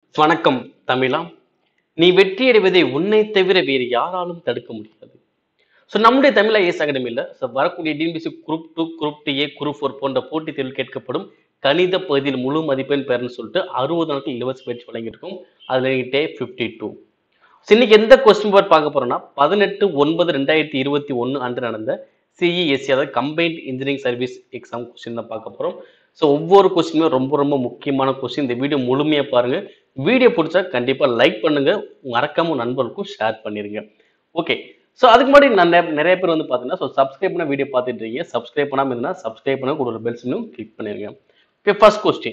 வணக்கம் தமிழா நீ வெற்றியடைவதை உன்னை தவிர வேறு யாராலும் தடுக்க முடியாது ஸோ நம்முடைய தமிழ் ஐஎஸ் அகாடமியில் ஸோ வரக்கூடிய TNPSC group two group D A group four போன்ற போட்டித் தேர்வில் கேட்கப்படும் கணித பகுதியில் முழு மதிப்பெண் பெறன்னு சொல்லிட்டு அறுபது நாட்கள் இலவச பயிற்சி வழங்கியிருக்கோம் அதில் டே ஃபிஃப்டி டூ ஸோ இன்னைக்கு எந்த கொஸ்டின் பேப்பர் பார்க்க போறோம்னா பதினெட்டு ஒன்பது ரெண்டாயிரத்தி இருபத்தி ஒன்று அன்று நடந்த சிஇஎஸ்சி அதாவது combined engineering service exam question தான் பார்க்க போகிறோம் ஸோ ஒவ்வொரு கொஸ்டினுமே ரொம்ப ரொம்ப முக்கியமான கொஸ்டின் இந்த வீடியோ முழுமையாக பாருங்க வீடியோ பிடிச்சா கண்டிப்பாக லைக் பண்ணுங்க மறக்காம உங்க நண்பர்களுக்கும் ஷேர் பண்ணிருங்க ஓகே ஸோ அதுக்கு முன்னாடி நான் நெ- நிறைய பேர் வந்து பார்த்தீங்கன்னா ஸோ சப்ஸ்கிரைப் பண்ண வீடியோ பார்த்துட்டு இருக்கீங்க சப்ஸ்கிரைப் பண்ணாமல் இருந்தால் சப்ஸ்கிரைப் பண்ண கூட ஒரு பெல் சின்னும் கிளிக் பண்ணிருங்க ஓகே ஃபர்ஸ்ட் கொஸ்டின்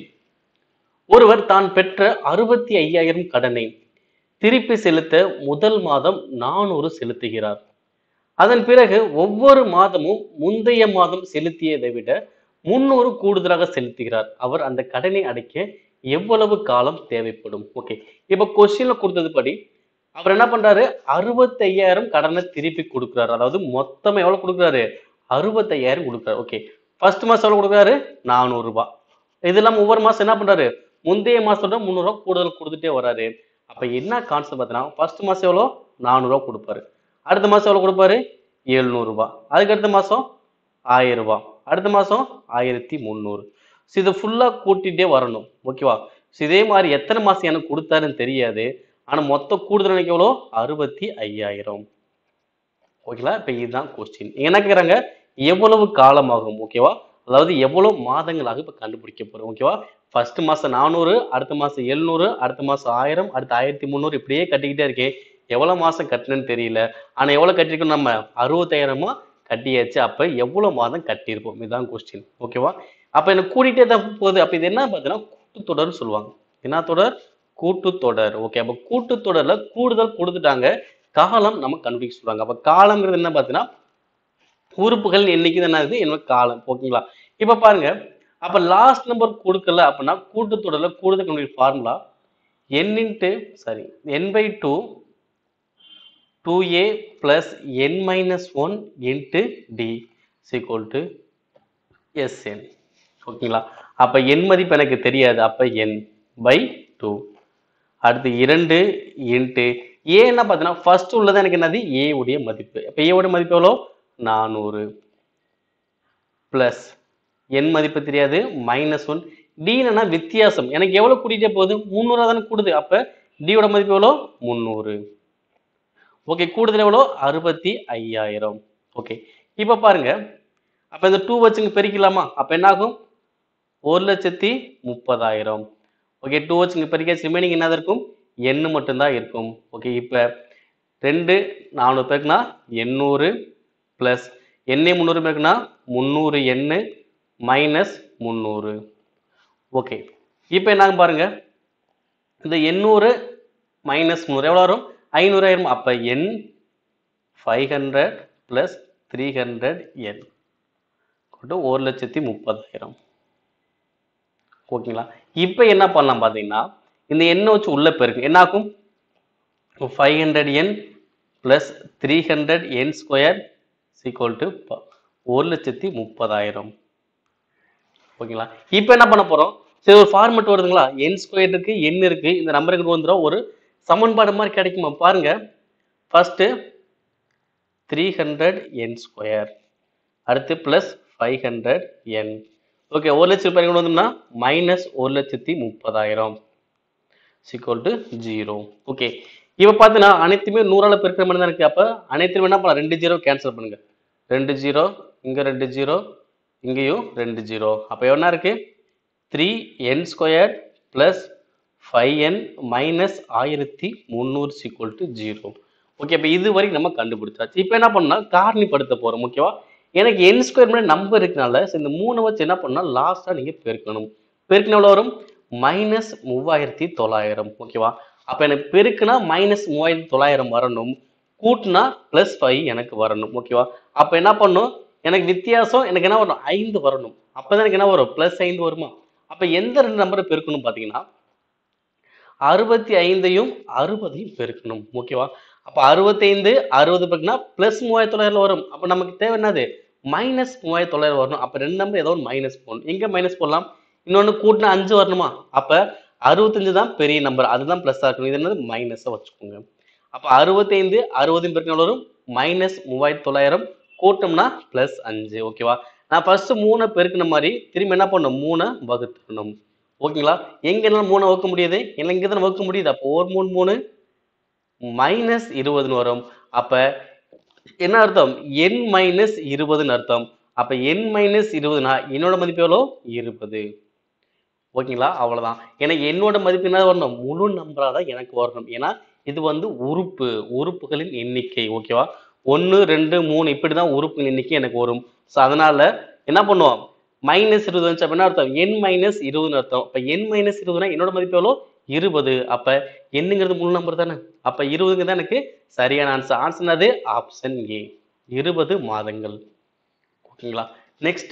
ஒருவர் தான் பெற்ற அறுபத்தி ஐயாயிரம் கடனை திருப்பி செலுத்த முதல் மாதம் நானூறு செலுத்துகிறார் அதன் பிறகு ஒவ்வொரு மாதமும் முந்தைய மாதம் செலுத்தியதை விட முன்னூறு கூடுதலாக செலுத்துகிறார் அவர் அந்த கடனை அடைக்க எவ்வளவு காலம் தேவைப்படும் ஓகே இப்போ கொஸ்டின்ல கொடுத்தது படி அவர் என்ன பண்றாரு அறுபத்தையாயிரம் கடனை திருப்பி கொடுக்குறாரு அதாவது மொத்தமா எவ்வளவு கொடுக்குறாரு அறுபத்தையாயிரம் கொடுக்குறாரு ஓகே ஃபர்ஸ்ட் மாசம் எவ்வளவு கொடுக்குறாரு நானூறு ரூபாய் இது இல்லாம ஒவ்வொரு மாசம் என்ன பண்றாரு முந்தைய மாசத்தோட முந்நூறுரூவா கூடுதல் கொடுத்துட்டே வராரு அப்ப என்ன கான்செப்ட் பார்த்தீங்கன்னா ஃபர்ஸ்ட் மாசம் எவ்வளோ நானூறுரூவா கொடுப்பாரு அடுத்த மாசம் எவ்வளவு கொடுப்பாரு எழுநூறுபா அதுக்கு அடுத்த மாசம் ஆயிரம் ரூபாய் அடுத்த மாசம் ஆயிரத்தி முந்நூறு ஸோ இதை ஃபுல்லா கூட்டிகிட்டே வரணும் ஓகேவா ஸோ இதே மாதிரி எத்தனை மாசம் எனக்கு கொடுத்தாருன்னு தெரியாது ஆனா மொத்த கூடுதல் எனக்கு எவ்வளோ அறுபத்தி ஐயாயிரம் ஓகேங்களா இப்போ இதுதான் கொஸ்டின் என்ன கேட்குறாங்க எவ்வளவு காலமாகும் ஓகேவா அதாவது எவ்வளவு மாதங்களாக இப்போ கண்டுபிடிக்க போறோம் ஓகேவா ஃபர்ஸ்ட் மாசம் நானூறு அடுத்த மாசம் எழுநூறு அடுத்த மாசம் ஆயிரம் அடுத்து ஆயிரத்தி முந்நூறு இப்படியே கட்டிக்கிட்டே இருக்கேன் எவ்வளவு மாசம் கட்டினேன்னு தெரியல ஆனா எவ்வளவு கட்டிருக்கோம் நம்ம அறுபத்தாயிரமா கட்டியாச்சு அப்ப எவ்வளவு மாதம் கட்டியிருப்போம் இதுதான் கொஸ்டின் ஓகேவா அப்ப எனக்கு கூட்டிகிட்டே தான் போகுது அப்ப இது என்ன பார்த்தீங்கன்னா கூட்டுத்தொடர்னு சொல்லுவாங்க என்ன தொடர் கூட்டுத்தொடர் ஓகே அப்ப கூட்டுத்தொடர்ல கூடுதல் கொடுத்துட்டாங்க காலம் நம்ம கண்டுபிடிக்க சொல்றாங்க அப்ப காலம்ங்கிறது என்ன பார்த்தீங்கன்னா உறுப்புகள் எண்ணிக்கை என்ன இது என்ன காலம் ஓகேங்களா இப்ப பாருங்க அப்ப லாஸ்ட் நம்பர் கொடுக்கல அப்படின்னா கூட்டுத்தொடர்ல கூடுதல் கண்டுபிடிக்க formula n into sorry n by two two a plus n minus one into d equal to S n ஓகேங்களா அப்ப என் மதிப்பு எனக்கு தெரியாது அப்ப என் பை டூ அடுத்து இரண்டு இன்ட்டு ஏ என்ன பார்த்தீங்கன்னா ஃபர்ஸ்ட் உள்ளது எனக்கு என்னது ஏ உடைய மதிப்பு அப்ப ஏ உடைய மதிப்பு எவ்வளோ நானூறு பிளஸ் என் மதிப்பு தெரியாது மைனஸ் ஒன் டினா வித்தியாசம் எனக்கு எவ்வளவு கூட்டிகிட்டே போகுது முந்நூறு தானே கூடுது அப்ப டியோட மதிப்பு எவ்வளோ முந்நூறு ஓகே கூடுதல் எவ்வளோ அறுபத்தி ஐயாயிரம் ஓகே இப்போ பாருங்க அப்ப இந்த டூ வச்சுங்க பெருக்கலாமா அப்ப என்ன ஆகும் ஒரு லட்சத்தி முப்பதாயிரம் ஓகே டூ வச்சுங்க பெருக்க ரிமைனிங் என்னது இருக்கும் எண்ணு மட்டும்தான் இருக்கும் ஓகே இப்போ ரெண்டு நானூறு பேருக்குனா எண்ணூறு ப்ளஸ் எண்ணெய் முந்நூறு பேருக்குனா முந்நூறு எண்ணு மைனஸ் முந்நூறு ஓகே இப்போ என்னங்க பாருங்க இந்த எண்ணூறு மைனஸ் முந்நூறு எவ்வளோ வரும் ஐநூறாயிரம் அப்போ n five hundred plus three hundred n ஒரு லட்சத்தி முப்பதாயிரம் ஓகேங்களா இப்போ என்ன பண்ணலாம் பார்த்தீங்கன்னா இந்த எண்ணை வச்சு உள்ள பெருக்கு என்ன ஆகும் five hundred n plus three hundred n square equal to ஒரு லட்சத்தி முப்பதாயிரம் ஓகேங்களா இப்போ என்ன பண்ண போறோம் சரி ஒரு ஃபார்மெட் வருதுங்களா என் ஸ்கொயர் இருக்கு என் இருக்கு இந்த நம்பருக்கு வந்துடும் ஒரு சமன்பாடு மாதிரி கிடைக்குமா பாருங்க first three hundred n square அடுத்து ப்ளஸ் ஃபைவ் ஹண்ட்ரட் என் ஓகே ஒரு லட்சம் ரூபாய் கொண்டு வந்தோம்னா மைனஸ் ஒரு லட்சத்தி முப்பதாயிரம் சிக்வல் டு ஜீரோ ஓகே இப்போ பார்த்தீங்கன்னா அனைத்துமே நூறால பெருக்கிற மாதிரி தான் இருக்கு அப்போ அனைத்துமே என்ன பண்ணலாம் ரெண்டு ஜீரோ கேன்சல் பண்ணுங்க ரெண்டு ஜீரோ இங்கே ரெண்டு ஜீரோ இங்கேயும் ரெண்டு ஜீரோ அப்போ என்ன இருக்கு three n square plus five n minus ஆயிரத்தி முந்நூறு சிக்வல் டு ஜீரோ ஓகே இப்போ இது வரைக்கும் நம்ம கண்டுபிடிச்சாச்சு இப்போ என்ன பண்ணா காரணிப்படுத்த போகிறோம் ஓகேவா எனக்கு என் ஸ்கொயர் மாதிரி நம்பர் இருக்கனால so இந்த மூணு வச்சு என்ன பண்ணால் லாஸ்ட்டாக நீங்கள் பெருக்கணும் பெருக்கின எவ்வளோ வரும் மைனஸ் மூவாயிரத்தி தொள்ளாயிரம் ஓகேவா அப்போ எனக்கு பெருக்குனா மைனஸ் மூவாயிரத்தி தொள்ளாயிரம் வரணும் கூட்டினா ப்ளஸ் ஃபைவ் எனக்கு வரணும் ஓகேவா அப்போ என்ன பண்ணும் எனக்கு வித்தியாசம் எனக்கு என்ன வரும் ஐந்து வரணும் அப்போ தான் எனக்கு என்ன வரும் ப்ளஸ் ஐந்து வருமா அப்போ எந்த ரெண்டு நம்பரை பெருக்கணும் பார்த்தீங்கன்னா அறுபத்தி ஐந்தையும் அறுபதையும் பெருக்கணும் ஓகேவா அப்போ அறுபத்தைந்து அறுபது பெருக்குனா ப்ளஸ் மூவாயிரத்தி தொள்ளாயிரம் வரும் அப்போ நமக்கு தேவை என்னது மைனஸ் மூவாயிரத்தி தொள்ளாயிரம் வரணும் அப்போ ரெண்டு நம்பர் ஏதோ ஒரு மைனஸ் போடணும் எங்கே மைனஸ் போடலாம் இன்னொன்று கூட்டினா அஞ்சு வரணுமா அப்போ அறுபத்தஞ்சு தான் பெரிய நம்பர் அதுதான் பிளஸ் இருக்கணும் இது என்னது மைனஸா வச்சுக்கோங்க அப்ப அறுபத்தைந்து அறுபது பெருக்கு எவ்வளவு வரும் மைனஸ் மூவாயிரத்தி தொள்ளாயிரம் கூட்டம்னா பிளஸ் அஞ்சு ஓகேவா நான் ஃபர்ஸ்ட் மூணை பெருக்கின மாதிரி திரும்பி என்ன பண்ணணும் மூணை வகுத்துக்கணும் ஓகேங்களா எங்க என்னால மூணை வகுக்க முடியுது இல்லை இங்க தான் வகுக்க முடியுது அப்போ ஒரு மூணு மூணு மைனஸ் இருபதுன்னு வரும் அப்ப என்ன அர்த்தம் என் மைனஸ் இருபதுன்னு அர்த்தம் அப்ப என் மைனஸ் இருபதுனா என்னோட மதிப்பு எவ்வளோ இருபது ஓகேங்களா அவ்வளவுதான் ஏன்னா என்னோட மதிப்பு என்ன வரணும் முழு நம்பரா தான் எனக்கு வரணும் ஏன்னா இது வந்து உறுப்பு உறுப்புகளின் எண்ணிக்கை ஓகேவா ஒன்று ரெண்டு மூணு இப்படிதான் உறுப்புகளின் எண்ணிக்கை எனக்கு வரும் ஸோ அதனால என்ன பண்ணுவோம் மைனஸ் இருபது வந்துச்சு அப்படின்னா அர்த்தம் என் மைனஸ் இருபதுன்னு அர்த்தம் அப்ப என் மைனஸ் இருபதுனா என்னோட மதிப்பு எவ்வளோ இருபது அப்ப என்னங்கிறது முழு நம்பர் தானே அப்ப இருபதுங்கிறது தான் எனக்கு சரியான ஆன்சர் ஆன்சர் அது ஆப்ஷன் ஏ இருபது மாதங்கள் ஓகேங்களா நெக்ஸ்ட்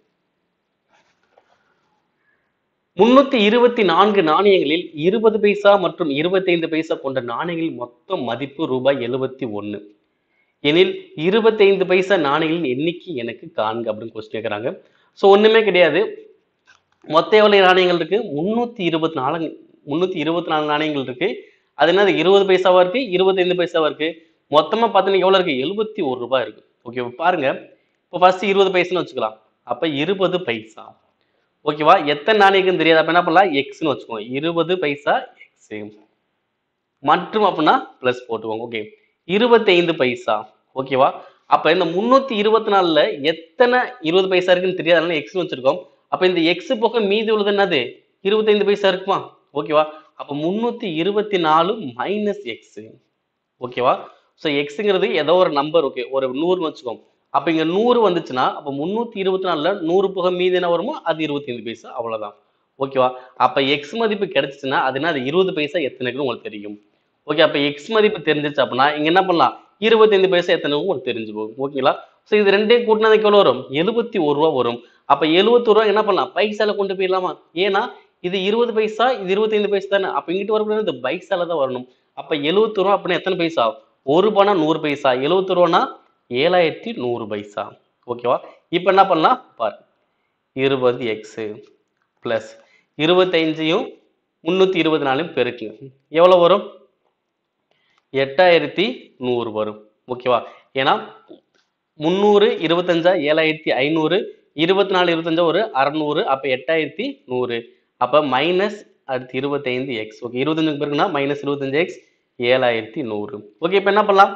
முன்னூத்தி இருபத்தி நான்கு நாணயங்களில் இருபது பைசா மற்றும் இருபத்தைந்து பைசா கொண்ட நாணயங்களின் மொத்த மதிப்பு ரூபாய் எழுபத்தி ஒண்ணு எனில் இருபத்தைந்து பைசா நாணயங்களின் எண்ணிக்கை எனக்கு காண்க அப்படின்னு கொஸ்டின் கேட்குறாங்க ஸோ ஒண்ணுமே கிடையாது மொத்த எவ்வளவு நாணயங்கள் இருக்கு முன்னூத்தி இருபத்தி நாலு முன்னூத்தி இருபத்தி நாலு நாணயங்கள் இருக்கு அது என்னது இருபது பைசாவா இருக்கு இருபத்தைந்து பைசாவா இருக்கு மொத்தமா பார்த்தீங்கன்னா எவ்வளவு இருக்கு எழுபத்தி ஒரு ரூபாய் இருக்கு ஓகே பாருங்க இப்போ ஃபர்ஸ்ட் இருபது பைசான்னு வச்சுக்கலாம் அப்ப இருபது பைசா ஓகேவா எத்தனை நாணயக்குன்னு தெரியாது அப்ப என்ன பண்ணலாம் எக்ஸ்னு வச்சுக்கோங்க இருபது பைசா எக்ஸ் மற்றும் அப்படின்னா பிளஸ் போட்டுக்கோங்க ஓகே இருபத்தைந்து பைசா ஓகேவா அப்ப இந்த முன்னூத்தி இருபத்தி நாலுல எத்தனை இருபது பைசா இருக்குன்னு தெரியாது அதனால எக்ஸ் வச்சிருக்கோம் அப்ப இந்த எக்ஸ் போக மீதி உள்ளது என்னது இருபத்தைந்து பைசா இருக்குமா ஓகேவா அப்ப முன்னூத்தி இருபத்தி நாலு மைனஸ் எக்ஸ் ஓகேவா ஸோ எக்ஸுங்கிறது ஏதோ ஒரு நம்பர் ஓகே ஒரு நூறுன்னு வச்சுக்கோம் அப்ப இங்க நூறு வந்துச்சுன்னா அப்ப முன்னூத்தி இருபத்தி நாலுல நூறு போக மீதி என்ன வருமோ அது இருபத்தைந்து பைசா அவ்வளவுதான் ஓகேவா அப்ப எக்ஸ் மதிப்பு கிடைச்சிச்சுன்னா அது என்ன அது இருபது பைசா எத்தனைக்கு உங்களுக்கு தெரியும் ஓகே அப்ப எக்ஸ் மதிப்பு தெரிஞ்சிச்சு அப்படின்னா இங்க என்ன பண்ணலாம் இருபத்தைந்து பைசா எத்தனை உங்களுக்கு தெரிஞ்சு போகும் ஓகேங்களா ஸோ இது ரெண்டையும் கூட்டினதுக்கு எவ்வளவு வரும் எழுபத்தி ஒரு ரூபா வரும் அப்ப எழுபத்தி ரூபா என்ன பண்ணலாம் பைசால கொண்டு போயிடலாமா ஏன்னா இது இருபது பைசா இது இருபத்தைந்து பைசா தானே அப்ப இங்கிட்டு வரக்கூடாது இது பைசால தான் வரணும் அப்ப எழுபத்தி ரூபா அப்படின்னா எத்தனை பைசா ஒரு ரூபானா நூறு பைசா எழுபத்தி ரூபானா ஏழாயிரத்தி நூறு பைசா ஓகேவா இப்போ என்ன பண்ணலாம் பாரு இருபது எக்ஸு ப்ளஸ் இருபத்தைஞ்சையும் முந்நூற்றி இருபத்தி நாலையும் பெருக்குங்க எவ்வளோ வரும் எட்டாயிரத்தி நூறு வரும் ஓகேவா ஏன்னா முந்நூறு இருபத்தஞ்சா ஏழாயிரத்தி ஐநூறு இருபத்தி நாலு இருபத்தஞ்சா ஒரு அறநூறு அப்போ எட்டாயிரத்தி நூறு அப்போ மைனஸ் அடுத்து இருபத்தைந்து எக்ஸ் ஓகே இருபத்தஞ்சுக்கு பிறகுனா மைனஸ் இருபத்தஞ்சு எக்ஸ் ஏழாயிரத்தி நூறு ஓகே இப்போ என்ன பண்ணலாம்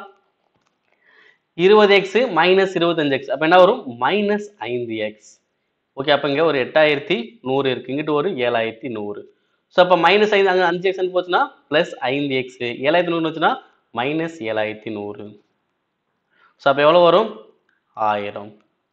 இருபது எக்ஸ் மைனஸ் இருபத்தஞ்சு எக்ஸ் அப்போ என்ன வரும் மைனஸ் ஐந்து எக்ஸ் ஓகே அப்போ இங்கே ஒரு எட்டாயிரத்தி நூறு இருக்கு இங்கிட்டு ஒரு ஏழாயிரத்தி நூறு ஸோ அப்போ மைனஸ் ஐந்து அங்கே அஞ்சு எக்ஸ் போச்சுன்னா ப்ளஸ் ஐந்து எக்ஸ் ஏழாயிரத்தி நூறு வச்சுன்னா மைனஸ் ஏழாயிரத்தி நூறு ஸோ அப்போ எவ்வளோ வரும் ஆயிரம்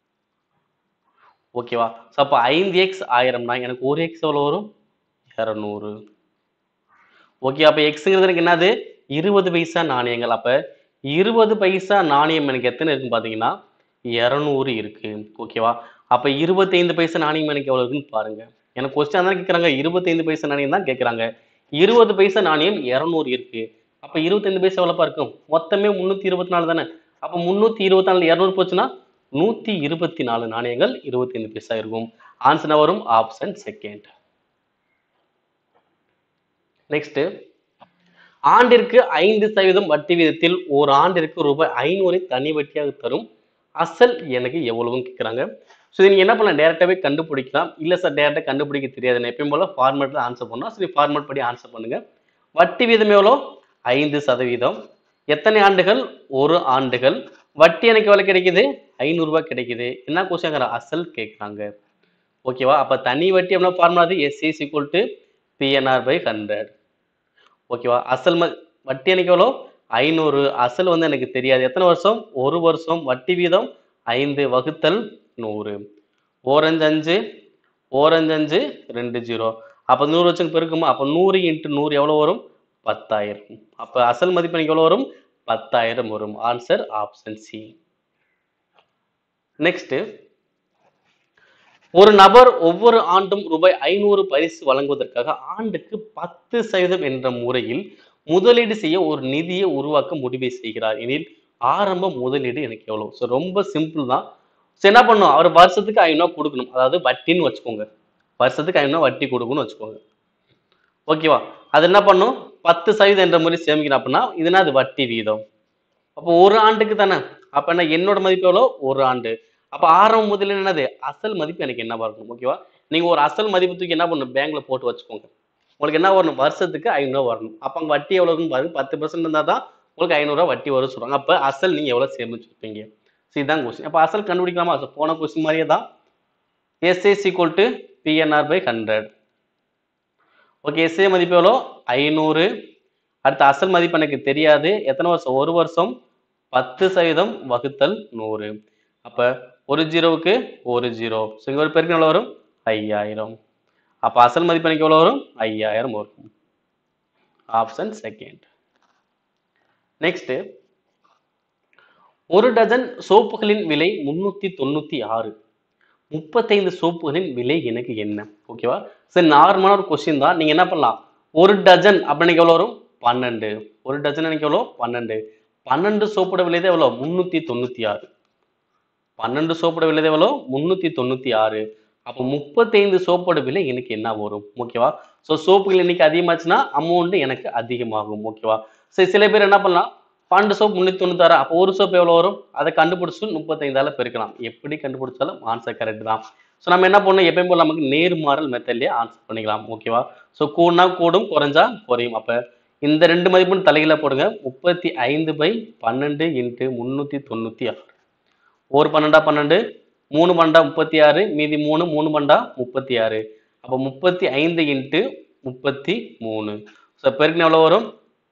ஓகேவா ஸோ அப்போ ஐந்து எக்ஸ் ஆயிரம்னா எனக்கு ஒரு எக்ஸ் எவ்வளோ வரும் இரநூறு ஓகே அப்போ எக்ஸுங்கிறது எனக்கு என்னது இருபது பைசா நாணயங்கள் அப்போ இருபது பைசா நாணயம் எனக்கு எத்தனை இருக்குன்னு பார்த்தீங்கன்னா இரநூறு இருக்கு ஓகேவா அப்போ இருபத்தைந்து பைசா நாணயம் எனக்கு எவ்வளோ இருக்குன்னு பாருங்க எனக்கு கொஸ்டின் தான் கேட்குறாங்க இருபத்தைந்து பைசா நாணயம் தான் கேட்குறாங்க இருபது பைசா நாணயம் இரநூறு இருக்கு அப்போ இருபத்தைந்து பைசா எவ்வளோப்பா இருக்கும் மொத்தமே முந்நூற்றி இருபத்தி நாலு தானே அப்போ முந்நூற்றி இருபத்தி நாலு இரநூறு போச்சுன்னா நூற்றி இருபத்தி நாலு நாணயங்கள் இருபத்தைந்து பைசா இருக்கும் ஆன்சர் வரும் ஆப்ஷன் செகண்ட் நெக்ஸ்ட் ஆண்டிற்கு ஐந்து சதவீதம் வட்டி விதத்தில் ஒரு ஆண்டிற்கு ரூபாய் ஐநூறை தனி வட்டியாக தரும் அசல் எனக்கு எவ்வளவுன்னு கேட்குறாங்க ஸோ இது நீங்கள் என்ன பண்ணலாம் டேரெக்டாகவே கண்டுபிடிக்கலாம் இல்லை சார் டேரெக்டாக கண்டுபிடிக்க தெரியாது நான் எப்பயும் போல ஃபார்மேட்டில் ஆன்சர் பண்ணோம் சரி ஃபார்மேட் படி ஆன்சர் பண்ணுங்க வட்டி வீதம் எவ்வளோ ஐந்து சதவீதம் எத்தனை ஆண்டுகள் ஒரு ஆண்டுகள் வட்டி எனக்கு எவ்வளோ கிடைக்குது ஐநூறுரூவா கிடைக்குது என்ன கொஸ்டின் அசல் கேட்குறாங்க ஓகேவா அப்போ தனி வட்டி அப்படின்னா ஃபார்முலா அது S is equal to P N R by hundred ஓகேவா அசல் ம வட்டி எனக்கு எவ்வளோ ஐநூறு அசல் வந்து எனக்கு தெரியாது எத்தனை வருஷம் ஒரு வருஷம் வட்டி வீதம் ஐந்து வகுத்தல் நூறு ஓரஞ்சு அஞ்சு ஓரஞ்சு அஞ்சு ரெண்டு ஜீரோ அப்போ நூறு வச்சுக்கு பெருக்குமா அப்போ நூறு இன்ட்டு நூறு எவ்வளோ வரும் பத்தாயிரம் அப்போ அசல் மதிப்பு எனக்கு எவ்வளோ வரும் பத்தாயிரம் வரும் ஆன்சர் ஆப்ஷன் சி நெக்ஸ்ட் ஒரு நபர் ஒவ்வொரு ஆண்டும் ரூபாய் ஐநூறு பரிசு வழங்குவதற்காக ஆண்டுக்கு பத்து சதவீதம் என்ற முறையில் முதலீடு செய்ய ஒரு நிதியை உருவாக்க முடிவு செய்கிறார் எனில் ஆரம்ப முதலீடு எனக்கு எவ்வளவு ஸோ ரொம்ப சிம்பிள் தான் ஸோ என்ன பண்ணும் அவர் வருஷத்துக்கு ஐநூறுவா கொடுக்கணும் அதாவது வட்டின்னு வச்சுக்கோங்க வருஷத்துக்கு ஐநூறுவா வட்டி கொடுக்கணும்னு வச்சுக்கோங்க ஓகேவா அது என்ன பண்ணும் பத்து சதவீதம் என்ற முறை சேமிக்கணும் அப்படின்னா இதுனா அது வட்டி வீதம் அப்போ ஒரு ஆண்டுக்கு தானே அப்ப என்ன என்னோட மதிப்பு எவ்வளோ ஒரு ஆண்டு அப்ப ஆரம்ப முதலில் என்னது அசல் மதிப்பு எனக்கு என்ன வரணும் ஓகேவா நீங்க ஒரு அசல் மதிப்பு தூக்கி என்ன பண்ணணும் பேங்க்ல போட்டு வச்சுக்கோங்க உங்களுக்கு என்ன வரணும் வருஷத்துக்கு ஐநூறுவா வரணும் அப்ப அங்க வட்டி எவ்வளவுன்னு பாருங்க பத்து பர்சன்ட் இருந்தா தான் உங்களுக்கு ஐநூறுரூவா வட்டி வரும் சொல்றாங்க அப்ப அசல் நீங்க எவ்வளவு சேமிச்சிருப்பீங்க So இதுதான் கொஸ்டின் அப்ப அசல் கண்டுபிடிக்கலாமா So போன கொஸ்டின் மாதிரியே தான் S A equal to P N R by hundred okay S A மதிப்பு எவ்வளோ ஐநூறு அடுத்த அசல் மதிப்பு எனக்கு தெரியாது எத்தனை வருஷம் ஒரு வருஷம் பத்து சதவீதம் வகுத்தல் நூறு அப்ப ஒரு ஜீரோவுக்கு ஒரு ஜீரோ ஸோ இங்க ஒரு பேருக்கு எவ்வளோ வரும் ஐயாயிரம் அப்ப அசல் மதிப்பு எனக்கு எவ்வளோ வரும் ஐயாயிரம் வரும் ஆப்ஷன் செகண்ட் நெக்ஸ்ட் ஒரு டஜன் சோப்புகளின் விலை முன்னூத்தி தொண்ணூத்தி ஆறு முப்பத்தைந்து சோப்புகளின் விலை எனக்கு என்ன ஓகேவா சரி நார்மலான ஒரு கொஸ்டின் தான் நீங்க என்ன பண்ணலாம் ஒரு டஜன் அப்படின்னு எவ்வளோ வரும் பன்னெண்டு ஒரு டஜன் எனக்கு எவ்வளோ பன்னெண்டு பன்னெண்டு சோப்போட விலை தான் எவ்வளோ முன்னூத்தி தொண்ணூத்தி ஆறு பன்னெண்டு சோப்போட விலை தான் எவ்வளோ முன்னூத்தி தொண்ணூத்தி ஆறு அப்போ முப்பத்தைந்து சோப்போட விலை எனக்கு என்ன வரும் ஓகேவா ஸோ சோப்புகள் இன்னைக்கு அதிகமாச்சுன்னா அமௌண்ட் எனக்கு அதிகமாகும் ஓகேவா சரி சில பேர் என்ன பண்ணலாம் பன்னெண்டு சோப் முன்னூத்தி தொண்ணூத்தாறு அப்போ ஒரு சோப் எவ்வளோ வரும் அதை கண்டுபிடிச்சு முப்பத்தைந்தால பெருக்கலாம் எப்படி கண்டுபிடிச்சாலும் ஆன்சர் கரெக்ட் தான் ஸோ நம்ம என்ன பண்ணணும் எப்பயும் போல நமக்கு நேர்மாறல் மெத்தட்லயே ஆன்சர் பண்ணிக்கலாம் ஓகேவா ஸோ கூடுனா கூடும் குறைஞ்சா குறையும் அப்ப இந்த ரெண்டு மதிப்பும் தலையில போடுங்க முப்பத்தி ஐந்து பை பன்னெண்டு இன்ட்டு முன்னூத்தி தொண்ணூத்தி ஆறு ஒரு பன்னெண்டா பன்னெண்டு மூணு பன்னெண்டா முப்பத்தி ஆறு மீதி மூணு மூணு பன்னெண்டா முப்பத்தி ஆறு அப்போ முப்பத்தி ஐந்து இன்ட்டு முப்பத்தி மூணு ஸோ பெருக்குன்னு எவ்வளோ வரும்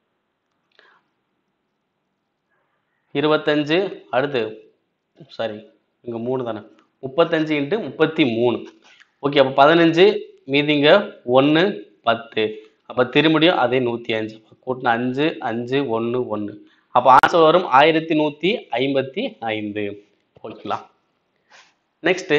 இருபத்தஞ்சு அடுத்து சாரி இங்க மூணு தானே முப்பத்தஞ்சு இன்ட்டு முப்பத்தி மூணு ஓகே அப்போ பதினஞ்சு மீதிங்க ஒன்று பத்து அப்போ திரும்பியும் அதே நூற்றி அஞ்சு கூட்டின அஞ்சு அஞ்சு ஒன்று ஒன்று அப்போ ஆன்சர் வரும் ஆயிரத்தி நூற்றி ஐம்பத்தி ஐந்து ஓகேங்களா நெக்ஸ்ட்டு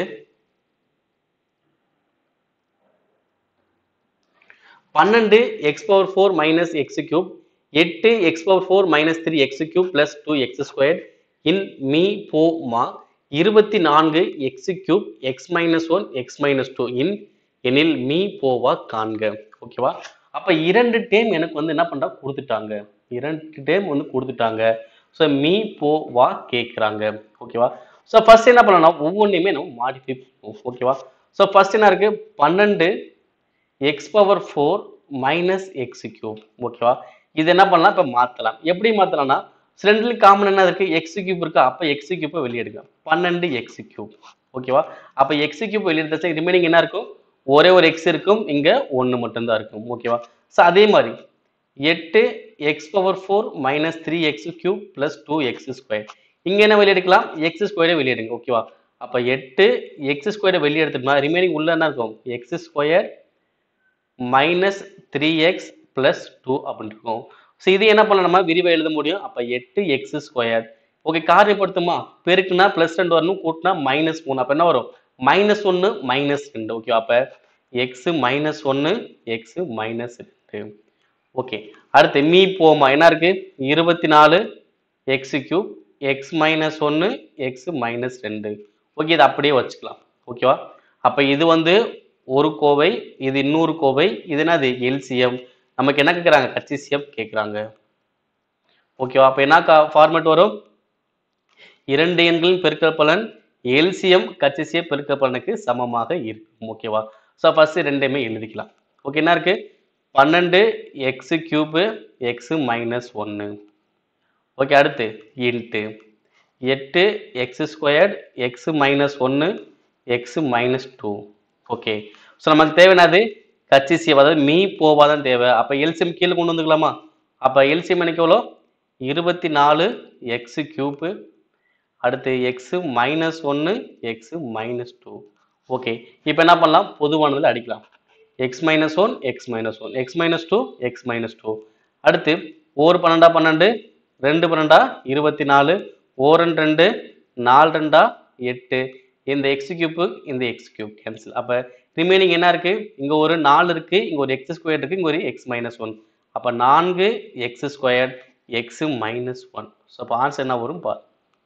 பன்னெண்டு x power four minus x cube எட்டு x power four minus three x cube plus two x square இன் மீ போ மா இருபத்தி நான்கு x cube x minus one x minus two இன் எனில் மீ போவா காண்க ஓகேவா அப்ப இரண்டு டேம் எனக்கு வந்து என்ன பண்றா கொடுத்துட்டாங்க இரண்டு டேம் வந்து கொடுத்துட்டாங்க ஸோ மீ போ வா கேட்குறாங்க ஓகேவா ஸோ ஃபர்ஸ்ட் என்ன பண்ணலாம் ஒவ்வொன்றையுமே நம்ம மாடிஃபை பண்ணுவோம் ஓகேவா ஸோ ஃபர்ஸ்ட் என்ன இருக்கு பன்னெண்டு x power four minus x cube ஓகேவா இது என்ன பண்ணலாம் இப்போ மாற்றலாம் எப்படி மாற்றலாம்னா ரெண்டுலையும் காமன் என்ன இருக்கு எக்ஸ் கியூப் இருக்கா அப்போ எக்ஸ் கியூப்பை வெளியெடுங்க பன்னெண்டு எக்ஸ் கியூப் ஓகேவா அப்போ எக்ஸ் கியூப் வெளியெடுத்தாச்சு ரிமைனிங் என்ன இருக்கும் ஒரே ஒரு எக்ஸ் இருக்கும் இங்க ஒன்று மட்டும்தான் இருக்கும் ஓகேவா ஸோ அதே மாதிரி எட்டு x power four minus three x cube plus two x square இங்க என்ன வெளியெடுக்கலாம் எக்ஸ் ஸ்கொயரை வெளியெடுங்க ஓகேவா அப்போ எட்டு எக்ஸ் ஸ்கொயரை வெளியே எடுத்துட்டோம்னா ரிமைனிங் உள்ள என்ன இருக்கும் x square minus three x plus two அப்படின்னு இருக்கும் ஸோ இது என்ன பண்ணலாம் நம்ம விரிவாக எழுத முடியும் அப்போ எட்டு எக்ஸ் ஸ்கொயர் ஓகே காரியப்படுத்துமா பெருக்குனா ப்ளஸ் ரெண்டு வரணும் கூட்டினா மைனஸ் மூணு அப்போ என்ன வரும் மைனஸ் ஒன்று மைனஸ் ரெண்டு ஓகே அப்போ எக்ஸ் மைனஸ் ஒன்று எக்ஸ் மைனஸ் ரெண்டு ஓகே அடுத்து மீ போமா என்ன இருக்கு இருபத்தி நாலு எக்ஸ் கியூப் எக்ஸ் மைனஸ் ஒன்று எக்ஸ் மைனஸ் ரெண்டு ஓகே இதை அப்படியே வச்சுக்கலாம் ஓகேவா அப்போ இது வந்து ஒரு கோவை இது இன்னொரு கோவை இது என்னது எல்சிஎம் நமக்கு என்ன கேட்குறாங்க கச்சிசிஎம் கேட்குறாங்க ஓகேவா அப்போ என்ன ஃபார்மேட் வரும் இரண்டு எண்களின் பெருக்கல் பலன் எல்சிஎம் கச்சிசிய பெருக்கல் பலனுக்கு சமமாக இருக்கும் ஓகேவா ஸோ ஃபர்ஸ்ட் ரெண்டையுமே எழுதிக்கலாம் ஓகே என்ன இருக்கு பன்னெண்டு எக்ஸ் கியூபு எக்ஸ் மைனஸ் ஒன்று ஓகே அடுத்து இன்ட்டு எட்டு எக்ஸ் ஸ்கொயர்ட் எக்ஸ் மைனஸ் ஒன்று x minus two okay so நமக்கு தேவையானது கச்சிசியம் அதாவது மீ போவா தான் தேவை அப்போ எல்சிஎம் கீழே கொண்டு வந்துக்கலாமா அப்போ எல்சிஎம் எனக்கு எவ்வளோ இருபத்தி நாலு எக்ஸ் கியூப்பு அடுத்து எக்ஸ் மைனஸ் ஒன்று எக்ஸ் மைனஸ் டூ ஓகே இப்போ என்ன பண்ணலாம் பொதுவானதில் அடிக்கலாம் x minus one x minus one x minus two x minus two அடுத்து ஒரு பன்னெண்டா பன்னெண்டு ரெண்டு பன்னெண்டா இருபத்தி நாலு ஓரன் ரெண்டு நாலு ரெண்டா எட்டு இந்த எக்ஸ் கியூப்பு இந்த எக்ஸ் கியூப் கேன்சல் அப்போ ரிமைனிங் என்ன இருக்கு இங்க ஒரு நாலு இருக்கு இங்க ஒரு எக்ஸ் ஸ்கொயர் இருக்கு இங்க ஒரு எக்ஸ் மைனஸ் ஒன் அப்போ நான்கு x square x minus one so அப்போ ஆன்சர் என்ன வரும் பார்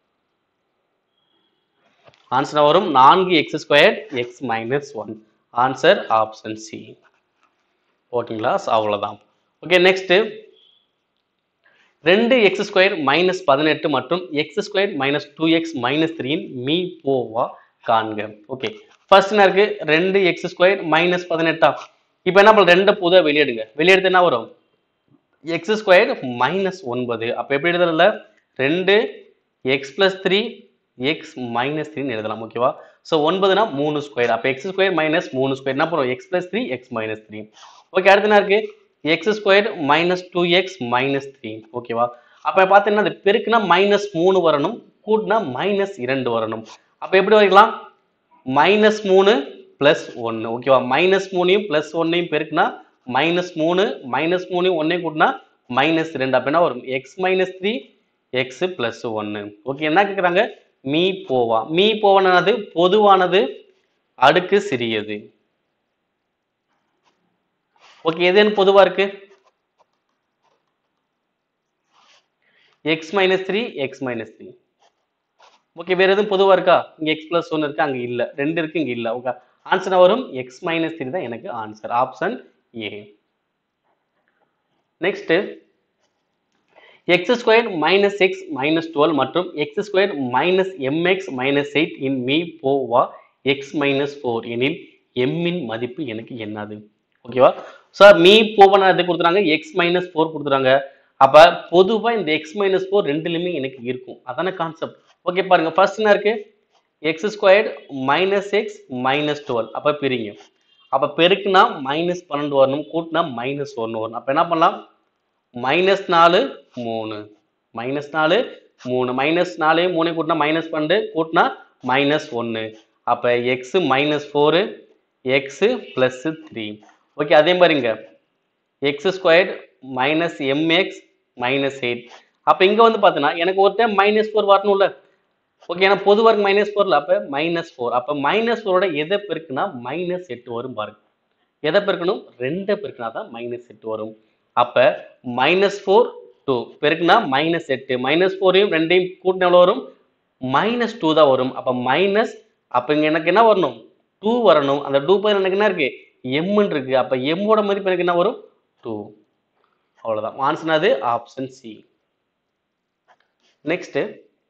ஆன்சர் வரும் நான்கு x square x minus one answer option C ஓகேங்களா ஸோ அவ்வளோதான் ஓகே நெக்ஸ்ட்டு ரெண்டு எக்ஸ் ஸ்கொயர் மைனஸ் பதினெட்டு மற்றும் x square minus two x minus த்ரீயின் மீ போவா காண்க ஓகே ஃபர்ஸ்ட் என்ன இருக்கு ரெண்டு எக்ஸ் ஸ்கொயர் மைனஸ் பதினெட்டா இப்போ என்ன பண்ண ரெண்டு புதை வெளியெடுங்க வெளியெடுத்து என்ன வரும் எக்ஸ் ஸ்கொயர் மைனஸ் ஒன்பது அப்போ எப்படி எழுதல ரெண்டு x plus three x minus த்ரீன்னு எழுதலாம் ஓகேவா ஸோ ஒன்பதுனா மூணு ஸ்கொயர் அப்போ எக்ஸ் ஸ்கொயர் மைனஸ் மூணு ஸ்கொயர் என்ன பண்ணுவோம் x plus three x minus three okay அடுத்து என்ன இருக்கு x square minus two x minus three ஓகேவா அப்போ பார்த்தீங்கன்னா அது பெருக்குனா மைனஸ் மூணு வரணும் கூட்டினா மைனஸ் இரண்டு வரணும் அப்போ எப்படி வரைக்கலாம் மைனஸ் மூணு ப்ளஸ் ஒன்று ஓகேவா மைனஸ் மூணையும் ப்ளஸ் ஒன்னையும் பெருக்குனா மைனஸ் மூணு மைனஸ் மூணையும் ஒன்றையும் கூட்டினா மைனஸ் ரெண்டு அப்போ என்ன வரும் x minus three x plus ஒன்று ஓகே என்ன கேட்குறாங்க மீ போவா மீ போவானது பொதுவானது அடுக்கு சிறியது ஓகே எது என்ன பொதுவா இருக்கு X minus three x minus three okay வேற எதுவும் பொதுவா இருக்கா இங்க எக்ஸ் பிளஸ் ஒன் இருக்கு அங்க இல்ல ரெண்டு இருக்கு இங்க இல்ல ஓகே ஆன்சர் வரும் எக்ஸ் மைனஸ் த்ரீ தான் எனக்கு answer option A next x square minus x minus twelve மற்றும் x square minus m x minus eight இன் மீ போவா எக்ஸ் மைனஸ் ஃபோர் எனில் எம்மின் மதிப்பு எனக்கு என்னது ஓகேவா சார் மீ போவனா எது கொடுத்துறாங்க எக்ஸ் மைனஸ் ஃபோர் கொடுத்துறாங்க அப்ப பொதுவா இந்த எக்ஸ் மைனஸ் ஃபோர் ரெண்டுலையுமே எனக்கு இருக்கும் அதான கான்செப்ட் ஓகே பாருங்க ஃபர்ஸ்ட் என்ன இருக்கு x square minus x minus twelve அப்ப பிரிங்க அப்ப பெருக்குனா மைனஸ் பன்னெண்டு வரணும் கூட்டினா மைனஸ் ஒன்று வரணும் அப்ப என்ன பண்ணலாம் மைனஸ் நாலு மூணு மைனஸ் நாலு மூணு மைனஸ் நாலு மூணு கூட்டினா மைனஸ் பன்னெண்டு கூட்டினா மைனஸ் ஒன்று அப்போ x minus four x plus three okay அதே மாதிரிங்க x squared minus m x minus eight அப்போ இங்கே வந்து பார்த்தீங்கன்னா எனக்கு ஒரு டைம் மைனஸ் ஃபோர் வரணும்ல ஓகே ஏன்னா பொதுவாக இருக்கு மைனஸ் ஃபோரில் அப்போ மைனஸ் ஃபோர் அப்போ மைனஸ் ஃபோரோட எதை பெருக்குனா மைனஸ் எட்டு வரும் பாருங்க எதை பெருக்கணும் ரெண்டை பெருக்கினா தான் மைனஸ் எட்டு வரும் அப்போ மைனஸ் ஃபோர் டூ பெருக்குனா மைனஸ் எட்டு மைனஸ் ஃபோரையும் ரெண்டையும் கூட்டின எவ்வளோ வரும் மைனஸ் டூ தான் வரும் அப்போ மைனஸ் அப்போ இங்கே எனக்கு என்ன வரணும் டூ வரணும் அந்த டூ பதில் எனக்கு என்ன இருக்கு எம்முன்னு இருக்கு அப்போ எம்மோட மதிப்பு எனக்கு என்ன வரும் டூ அவ்வளோதான் ஆன்சர் அது ஆப்ஷன் சி நெக்ஸ்ட்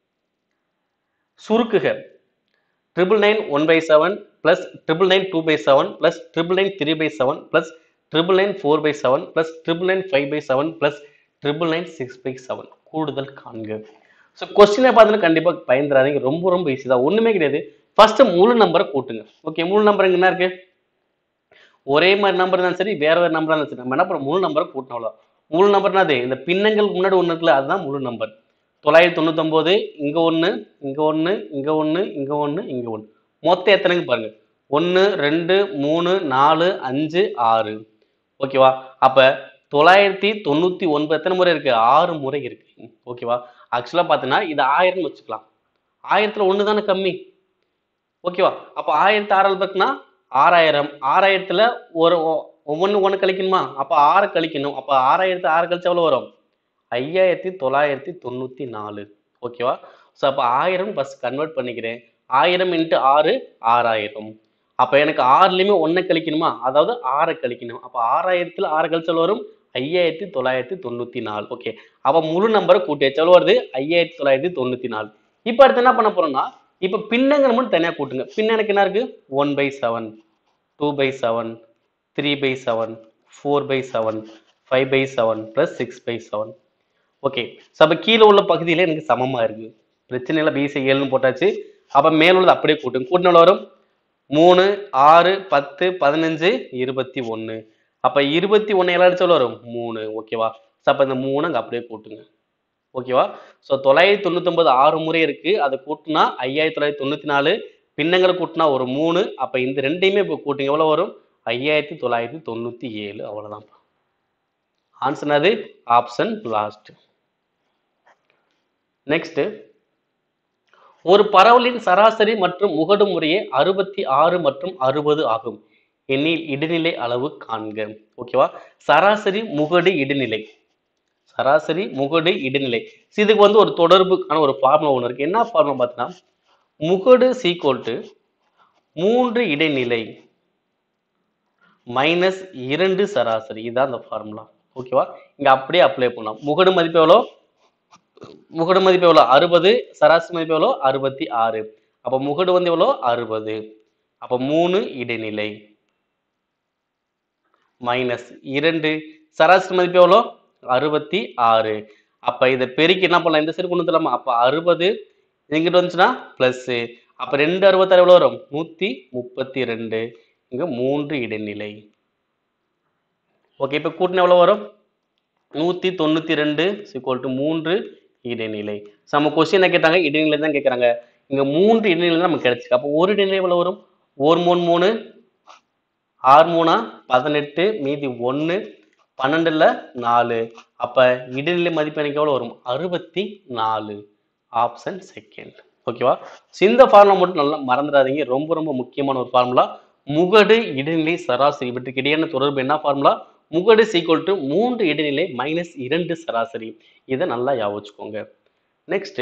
சுருக்குக triple nine one by seven plus triple nine two by seven plus triple nine three by seven plus triple nine four by seven plus triple nine five by seven plus triple nine six by seven கூடுதல் காண்க so கொஸ்டினை பார்த்தீங்கன்னா கண்டிப்பாக பயந்துறாதீங்க ரொம்ப ரொம்ப easy தான் ஒன்றுமே கிடையாது ஃபர்ஸ்ட் முழு நம்பரை கூட்டுங்க ஓகே முழு நம்பர் என்ன இருக்கு ஒரே மாதிரி நம்பர் இருந்தாலும் சரி வேற வேற நம்பர் இருந்தாலும் சரி நம்ம என்ன பண்ணுறோம் முழு நம்பரை கூட்டணும் அவ்வளோ முழு நம்பர்னா அது இந்த பின்னங்களுக்கு முன்னாடி ஒன்று இருக்குல்ல அதுதான் முழு நம்பர் தொள்ளாயிரத்தி தொண்ணூத்தொம்போது இங்கே ஒன்று இங்கே ஒன்று இங்கே ஒன்று இங்கே ஒன்று இங்கே ஒன்று மொத்தம் எத்தனைங்க பாருங்க ஒன்று ரெண்டு மூணு நாலு அஞ்சு ஆறு ஓகேவா அப்போ தொள்ளாயிரத்தி தொண்ணூற்றி ஒன்பது எத்தனை முறை இருக்கு ஆறு முறை இருக்கு ஓகேவா ஆக்சுவலாக பார்த்தீங்கன்னா இது ஆயிரம்னு வச்சுக்கலாம் ஆயிரத்தில் ஒன்று தானே கம்மி ஓகேவா அப்போ ஆயிரத்தி ஆறால் இருக்குன்னா ஆறாயிரம் ஆறாயிரத்துல ஒரு ஒவ்வொன்று ஒன்று கழிக்கணுமா அப்போ ஆறு கழிக்கணும் அப்போ ஆறாயிரத்து ஆறு கழிச்சு எவ்வளோ வரும் ஐயாயிரத்தி தொள்ளாயிரத்தி தொண்ணூற்றி நாலு ஓகேவா ஸோ அப்போ ஆயிரம் பஸ் கன்வெர்ட் பண்ணிக்கிறேன் ஆயிரம் இன்ட்டு ஆறு ஆறாயிரம் அப்போ எனக்கு ஆறுலையுமே ஒன்றை கழிக்கணுமா அதாவது ஆறை கழிக்கணும் அப்போ ஆறாயிரத்தில் ஆறு கழிச்சு எவ்வளோ வரும் ஐயாயிரத்தி தொள்ளாயிரத்தி தொண்ணூற்றி நாலு ஓகே அப்போ முழு நம்பரை கூட்டி வச்சு எவ்வளோ வருது ஐயாயிரத்தி தொள்ளாயிரத்தி தொண்ணூற்றி நாலு இப்போ அடுத்து என்ன பண்ண போறோம்னா இப்போ பின்னங்கள் மட்டும் தனியாக கூட்டுங்க பின்ன எனக்கு என்ன இருக்கு one by seven two by seven three by seven four by seven five by seven plus six by seven okay so அப்போ கீழே உள்ள பகுதியில எனக்கு சமமாக இருக்கு பிரச்சனை இல்லை பிசி ஏழுன்னு போட்டாச்சு அப்போ மேல உள்ளது அப்படியே கூட்டுங்க கூட்டின வரும் மூணு ஆறு பத்து பதினஞ்சு இருபத்தி ஒன்று அப்போ இருபத்தி ஒன்று எல்லாம் அடிச்சு எவ்வளவு வரும் மூணு ஓகேவா ஸோ அப்போ இந்த மூணு அங்கே அப்படியே கூட்டுங்க ஓகேவா ஸோ தொள்ளாயிரத்தி தொண்ணூத்தொன்பது ஆறு முறை இருக்கு அதை கூட்டினா ஐயாயிரத்தி தொள்ளாயிரத்தி தொண்ணூற்றி நாலு பின்னங்களை கூட்டினா ஒரு மூணு அப்போ இந்த ரெண்டையுமே இப்போ கூட்டுங்க எவ்வளோ வரும் ஐயாயிரத்தி தொள்ளாயிரத்தி தொண்ணூற்றி ஏழு அவ்வளோதான் ஆன்சர் அது ஆப்ஷன் லாஸ்ட் நெக்ஸ்ட் ஒரு பரவலின் சராசரி மற்றும் முகடு முறையே அறுபத்தி ஆறு மற்றும் அறுபது ஆகும் எண்ணில் இடைநிலை அளவு காண்க ஓகேவா சராசரி முகடு இடைநிலை சராசரி முகடு இடைநிலை So, இதுக்கு வந்து ஒரு தொடர்புக்கான ஒரு ஃபார்முலா ஒன்று இருக்கு என்ன ஃபார்முலா பார்த்தீங்கன்னா முகடு சீக்வல் டு மூன்று இடைநிலை மைனஸ் இரண்டு சராசரி இதுதான் அந்த ஃபார்முலா ஓகேவா இங்க அப்படியே அப்ளை பண்ணலாம் முகடு மதிப்பு எவ்வளோ முகடு மதிப்பு எவ்வளோ அறுபது சராசரி மதிப்பு எவ்வளோ அறுபத்தி ஆறு அப்போ முகடு வந்து எவ்வளோ அறுபது அப்போ மூணு இடைநிலை மைனஸ் இரண்டு சராசரி மதிப்பு எவ்வளோ அறுபத்தி ஆறு அப்ப இதை பெருக்கி என்ன பண்ணலாம் இந்த சைடு கொண்டு வந்துடலாமா அப்ப அறுபது எங்கிட்ட வந்துச்சுன்னா பிளஸ் அப்ப ரெண்டு அறுபத்தாறு எவ்வளவு வரும் நூத்தி முப்பத்தி ரெண்டு இங்க மூன்று இடைநிலை ஓகே இப்ப கூட்டின எவ்வளவு வரும் நூத்தி தொண்ணூத்தி ரெண்டு சிக்வல் டு மூன்று இடைநிலை So, நம்ம கொஸ்டின் என்ன கேட்டாங்க இடைநிலை தான் கேட்கறாங்க இங்க மூன்று இடைநிலை தான் நமக்கு கிடைச்சிருக்கு அப்போ ஒரு இடைநிலை எவ்வளவு வரும் ஒரு மூணு மூணு ஆறு மூணா பதினெட்டு மீதி ஒன்று பன்னெண்டுல நாலு அப்ப இடைநிலை மதிப்பு எனக்கு எவ்வளவு வரும் அறுபத்தி நாலு ஆப்ஷன் செகண்ட் ஓகேவா So, இந்த ஃபார்முலா மட்டும் நல்லா மறந்துடாதீங்க ரொம்ப ரொம்ப முக்கியமான ஒரு ஃபார்முலா முகடு இடைநிலை சராசரி இவற்றுக்கு இடையான தொடர்பு என்ன ஃபார்முலா முகடு சீக்வல் டு மூன்று இடைநிலை மைனஸ் இரண்டு சராசரி இதை நல்லா ஞாபகம் வச்சுக்கோங்க நெக்ஸ்ட்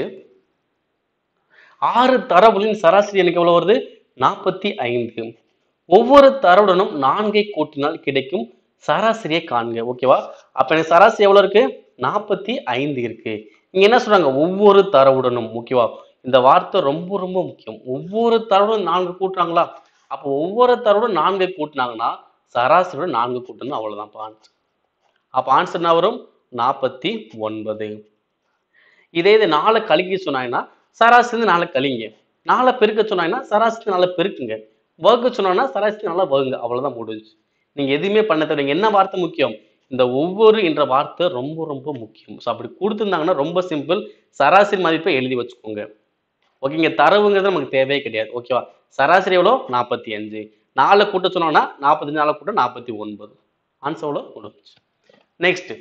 ஆறு தரவுகளின் சராசரி எனக்கு எவ்வளவு வருது நாற்பத்தி ஐந்து ஒவ்வொரு தரவுடனும் நான்கை கூட்டினால் கிடைக்கும் சராசரியை காண்க ஓகேவா அப்ப எனக்கு சராசரி எவ்வளவு இருக்கு நாற்பத்தி ஐந்து இருக்கு இங்க என்ன சொல்றாங்க ஒவ்வொரு தரவுடனும் ஓகேவா இந்த வார்த்தை ரொம்ப ரொம்ப முக்கியம் ஒவ்வொரு தரவுடன் நான்கு கூட்டுறாங்களா அப்போ ஒவ்வொரு தரவுடன் நான்கை கூட்டினாங்கன்னா சராசரியோட நான்கு கூட்டணும் அவ்வளவுதான் ஆன்சர் அப்ப ஆன்சர் என்ன வரும் நாற்பத்தி ஒன்பது இதே இது நாளை கழிக்க சொன்னாங்கன்னா சராசரி நாளை கழிங்க நாளை பெருக்க சொன்னாங்கன்னா சராசரி நாளை பெருக்குங்க வகுக்க சொன்னாங்கன்னா சராசரி நாளை வகுங்க அவ்வளவுதான் முடிஞ்சு நீங்க எதுவுமே பண்ண தேவையில்லை என்ன வார்த்தை முக்கியம் இந்த ஒவ்வொரு என்ற வார்த்தை ரொம்ப ரொம்ப முக்கியம் ஸோ அப்படி கொடுத்துருந்தாங்கன்னா ரொம்ப சிம்பிள் சராசரி மதிப்பை எழுதி வச்சுக்கோங்க ஓகேங்க தரவுங்கிறது நமக்கு தேவையே கிடையாது ஓகேவா சராசரி எவ்வளோ நாற்பத்தி அஞ்சு நாலு கூட்ட சொன்னோம்னா நாற்பத்தஞ்சு நாலு கூட்டம் நாற்பத்தி ஒன்பது ஆன்சர் எவ்வளோ முடிஞ்சு நெக்ஸ்ட்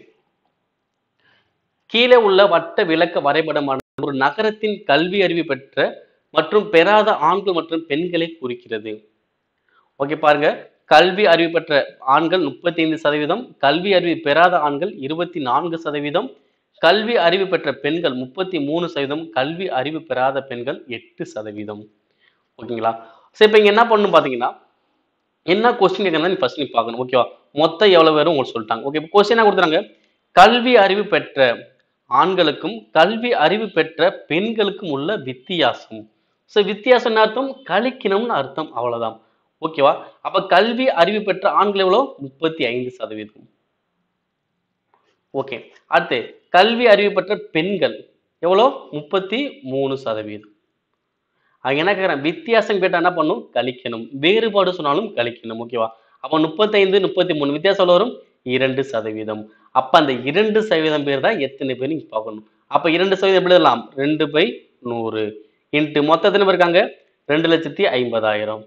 கீழே உள்ள வட்ட விளக்க வரைபடமான ஒரு நகரத்தின் கல்வி அறிவு பெற்ற மற்றும் பெறாத ஆண்கள் மற்றும் பெண்களை குறிக்கிறது ஓகே பாருங்க கல்வி அறிவு பெற்ற ஆண்கள் முப்பத்தி ஐந்து சதவீதம் கல்வி அறிவு பெறாத ஆண்கள் இருபத்தி நான்கு சதவீதம் கல்வி அறிவு பெற்ற பெண்கள் முப்பத்தி மூணு சதவீதம் கல்வி அறிவு பெறாத பெண்கள் எட்டு சதவீதம் ஓகேங்களா சரி இப்போ இங்க என்ன பண்ணணும் பாத்தீங்கன்னா என்ன கொஸ்டின் கேட்கறதா நீ ஃபர்ஸ்ட் நீ பார்க்கணும் ஓகேவா மொத்தம் எவ்வளவு பேரும் உங்களுக்கு சொல்லிட்டாங்க ஓகே இப்போ கொஸ்டின் என்ன கொடுத்துறாங்க கல்வி அறிவு பெற்ற ஆண்களுக்கும் கல்வி அறிவு பெற்ற பெண்களுக்கும் உள்ள வித்தியாசம் ஸோ வித்தியாசம் என்ன அர்த்தம் கழிக்கணும்னு அர்த்தம் அவ்வளவுதான் ஓகேவா அப்ப கல்வி அறிவு பெற்ற ஆண்கள் எவ்வளோ முப்பத்தி ஐந்து சதவீதம் ஓகே அடுத்து கல்வி அறிவு பெற்ற பெண்கள் எவ்வளோ முப்பத்தி மூணு சதவீதம் அவங்க என்ன கேட்குறேன் வித்தியாசம் கேட்டால் என்ன பண்ணும் கழிக்கணும் வேறுபாடு சொன்னாலும் கழிக்கணும் ஓகேவா அப்போ முப்பத்தைந்து முப்பத்தி மூணு வித்தியாசம் எவ்வளவு வரும் இரண்டு சதவீதம் அப்ப அந்த இரண்டு சதவீதம் பேர் தான் எத்தனை பேர் நீங்க பார்க்கணும் அப்ப இரண்டு சதவீதம் எப்படி எழுதலாம் ரெண்டு பை நூறு இன்ட்டு மொத்த எத்தனை பேர் இருக்காங்க ரெண்டு லட்சத்தி ஐம்பதாயிரம்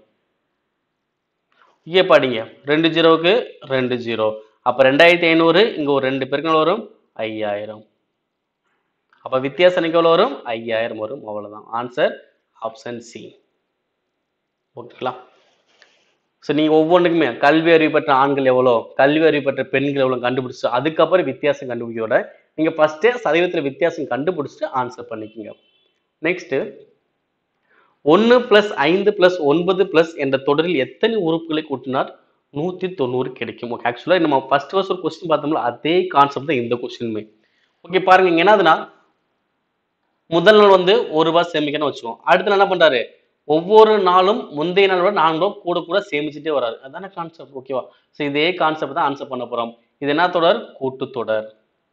இங்கே பாடிங்க ரெண்டு ஜீரோவுக்கு ரெண்டு ஜீரோ அப்ப ரெண்டாயிரத்தி ஐநூறு இங்க ஒரு ரெண்டு பேருக்கு எவ்வளவு வரும் ஐயாயிரம் அப்ப வித்தியாசம் எனக்கு எவ்வளவு வரும் ஐயாயிரம் வரும் அவ்வளவுதான் ஆன்சர் ஆப்ஷன் சி ஓகேங்களா ஸோ நீங்கள் ஒவ்வொன்றுக்குமே கல்வி அறிவு பெற்ற ஆண்கள் எவ்வளோ கல்வி அறிவு பெற்ற பெண்கள் எவ்வளோ கண்டுபிடிச்சு அதுக்கப்புறம் வித்தியாசம் கண்டுபிடிக்கிறோட நீங்கள் ஃபஸ்ட்டே சதவீதத்தில் வித்தியாசம் கண்டுபிடிச்சிட்டு ஆன்சர் பண்ணிக்கோங்க நெக்ஸ்ட்டு ஒன்று ப்ளஸ் ஐந்து ப்ளஸ் ஒன்பது ப்ளஸ் என்ற தொடரில் எத்தனை உறுப்புகளை கூட்டினார் நூற்றி தொண்ணூறு கிடைக்கும் ஓகே ஆக்சுவலாக நம்ம ஃபர்ஸ்ட் ஃபர்ஸ்ட் ஒரு கொஸ்டின் பார்த்தோம்ல அதே கான்செப்ட் தான் இந்த கொஸ்டினுமே ஓகே பாருங்க இங்க என்னதுன்னா முதல் நாள் வந்து ஒரு ரூபாய் சேமிக்கணும்னு வச்சுக்கோம் அடுத்த நாள் என்ன பண்றாரு ஒவ்வொரு நாளும் முந்தைய நாள் விட நான்கு ரூபாய் கூட கூட சேமிச்சுட்டே வராரு அதான கான்செப்ட் ஓகேவா ஸோ இதே கான்செப்ட் தான் ஆன்சர் பண்ண போறோம் இது என்ன தொடர் கூட்டுத்தொடர்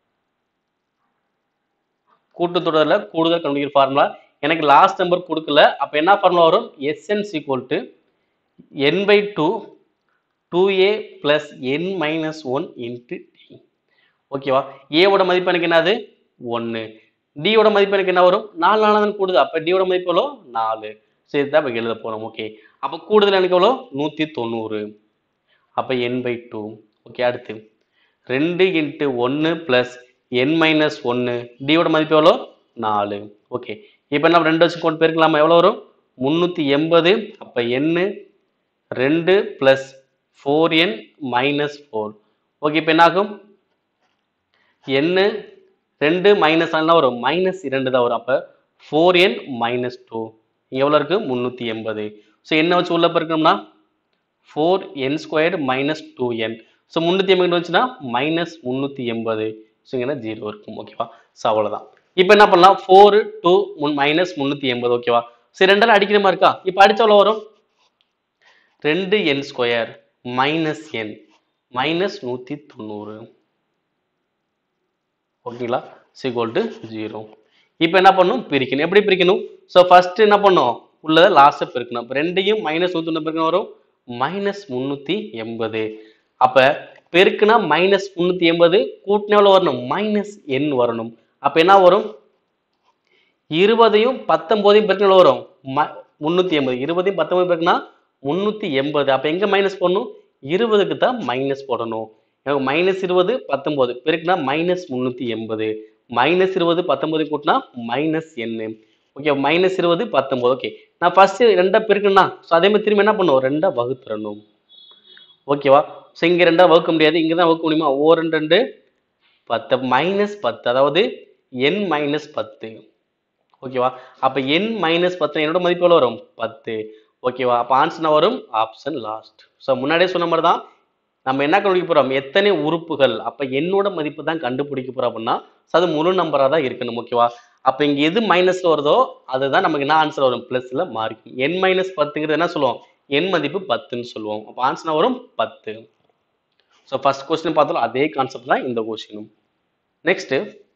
கூட்டுத்தொடர்ல கூடுதல் கண்டுபிடிக்கிற ஃபார்முலா எனக்கு லாஸ்ட் நம்பர் கொடுக்கல அப்ப என்ன ஃபார்முலா வரும் S n s equal to n by two two a plus n minus one into d ஓகேவா ஏவோட மதிப்பு எனக்கு என்னது ஒன்று டியோட மதிப்பு எனக்கு என்ன வரும் நாலு நாலு தான் கூடுது அப்போ டியோட மதிப்பு எவ்வளோ நாலு சரி தான் இப்போ எழுத போகிறோம் ஓகே அப்போ கூடுதல் எனக்கு எவ்வளோ நூற்றி தொண்ணூறு அப்போ என் பை டூ ஓகே அடுத்து ரெண்டு இன்ட்டு ஒன்று ப்ளஸ் என் மைனஸ் ஒன்று டியோட மதிப்பு எவ்வளோ நாலு ஓகே இப்போ நம்ம ரெண்டு வச்சு கொண்டு போயிருக்கலாமா எவ்வளோ வரும் முந்நூற்றி எண்பது அப்போ எண்ணு ரெண்டு plus four n minus four okay இப்போ என்ன ஆகும் எண்ணு ரெண்டு மைனஸ் என்ன வரும் மைனஸ் இரண்டு தான் வரும் அப்போ ஃபோர் என் மைனஸ் டூ இங்கே எவ்வளோ இருக்குது முந்நூற்றி எண்பது ஸோ என்ன வச்சு உள்ள பெருக்கணும்னா four n squared minus two n so முந்நூற்றி எண்பது வந்துச்சுன்னா மைனஸ் முந்நூற்றி எண்பது ஸோ இங்கே ஜீரோ இருக்கும் ஓகேவா ஸோ அவ்வளோதான் இப்போ என்ன பண்ணலாம் ஃபோர் டூ முன் மைனஸ் முந்நூற்றி எண்பது ஓகேவா சரி ரெண்டாலும் அடிக்கிற மாதிரி இருக்கா இப்போ அடிச்சா எவ்வளோ வரும் ரெண்டு n square minus n minus நூற்றி தொண்ணூறு ஓகேங்களா சிக்வல் டு ஜீரோ இப்போ என்ன பண்ணும் பிரிக்கணும் எப்படி பிரிக்கணும் ஸோ ஃபர்ஸ்ட் என்ன பண்ணும் உள்ளதை லாஸ்ட்டை பெருக்கணும் அப்போ ரெண்டையும் மைனஸ் நூற்றி தொண்ணூறு பெருக்கணும் வரும் மைனஸ் முந்நூற்றி எண்பது அப்போ பெருக்குனா மைனஸ் முந்நூற்றி எண்பது கூட்டினா எவ்வளோ வரணும் மைனஸ் எண் வரணும் அப்போ என்ன வரும் இருபதையும் பத்தொம்போதையும் பெருக்கினா எவ்வளோ வரும் ம முந்நூற்றி எண்பது இருபதையும் பத்தொன்பது பெருக்குனா முந்நூற்றி எண்பது அப்போ எங்கே மைனஸ் போடணும் இருபதுக்கு தான் மைனஸ் போடணும் மைனஸ் இருபது பத்தொம்போது பெருக்குனா மைனஸ் முந்நூற்றி எண்பது மைனஸ் இருபது பத்தொன்பது கூட்டினா மைனஸ் எண்ணு ஓகே மைனஸ் இருபது பத்தொன்பது ஓகே நான் ஃபர்ஸ்ட் ரெண்டா பெருக்கணும்னா ஸோ அதே மாதிரி திரும்ப என்ன பண்ணுவோம் ரெண்டா வகுத்துறணும் ஓகேவா ஸோ இங்கே ரெண்டா வகுக்க முடியாது இங்கே தான் வகுக்க முடியுமா ஓ ரெண்டு ரெண்டு பத்து மைனஸ் பத்து அதாவது என் மைனஸ் பத்து ஓகேவா அப்போ என் மைனஸ் பத்து என்னோட மதிப்பு எவ்வளோ வரும் பத்து ஓகேவா அப்போ ஆன்சர் வரும் ஆப்ஷன் லாஸ்ட் ஸோ முன்னாடியே சொன்ன மாதிரி தான் நம்ம என்ன கண்டுபிடிக்க போறோம் எத்தனை உறுப்புகள் அப்ப என்னோட மதிப்பு தான் கண்டுபிடிக்க போறோம் அப்படின்னா so அது முழு நம்பரா தான் இருக்கணும் ஓகேவா அப்ப இங்க எது மைனஸ்ல வருதோ அதுதான் நமக்கு என்ன ஆன்சர் வரும் பிளஸ்ல மாறிக்கும் என் மைனஸ் பத்துங்கிறது என்ன சொல்லுவோம் என் மதிப்பு பத்துன்னு சொல்லுவோம் அப்ப ஆன்சர் வரும் பத்து ஸோ ஃபர்ஸ்ட் கொஸ்டின் பார்த்தாலும் அதே கான்செப்ட் தான் இந்த கொஸ்டினும் நெக்ஸ்ட்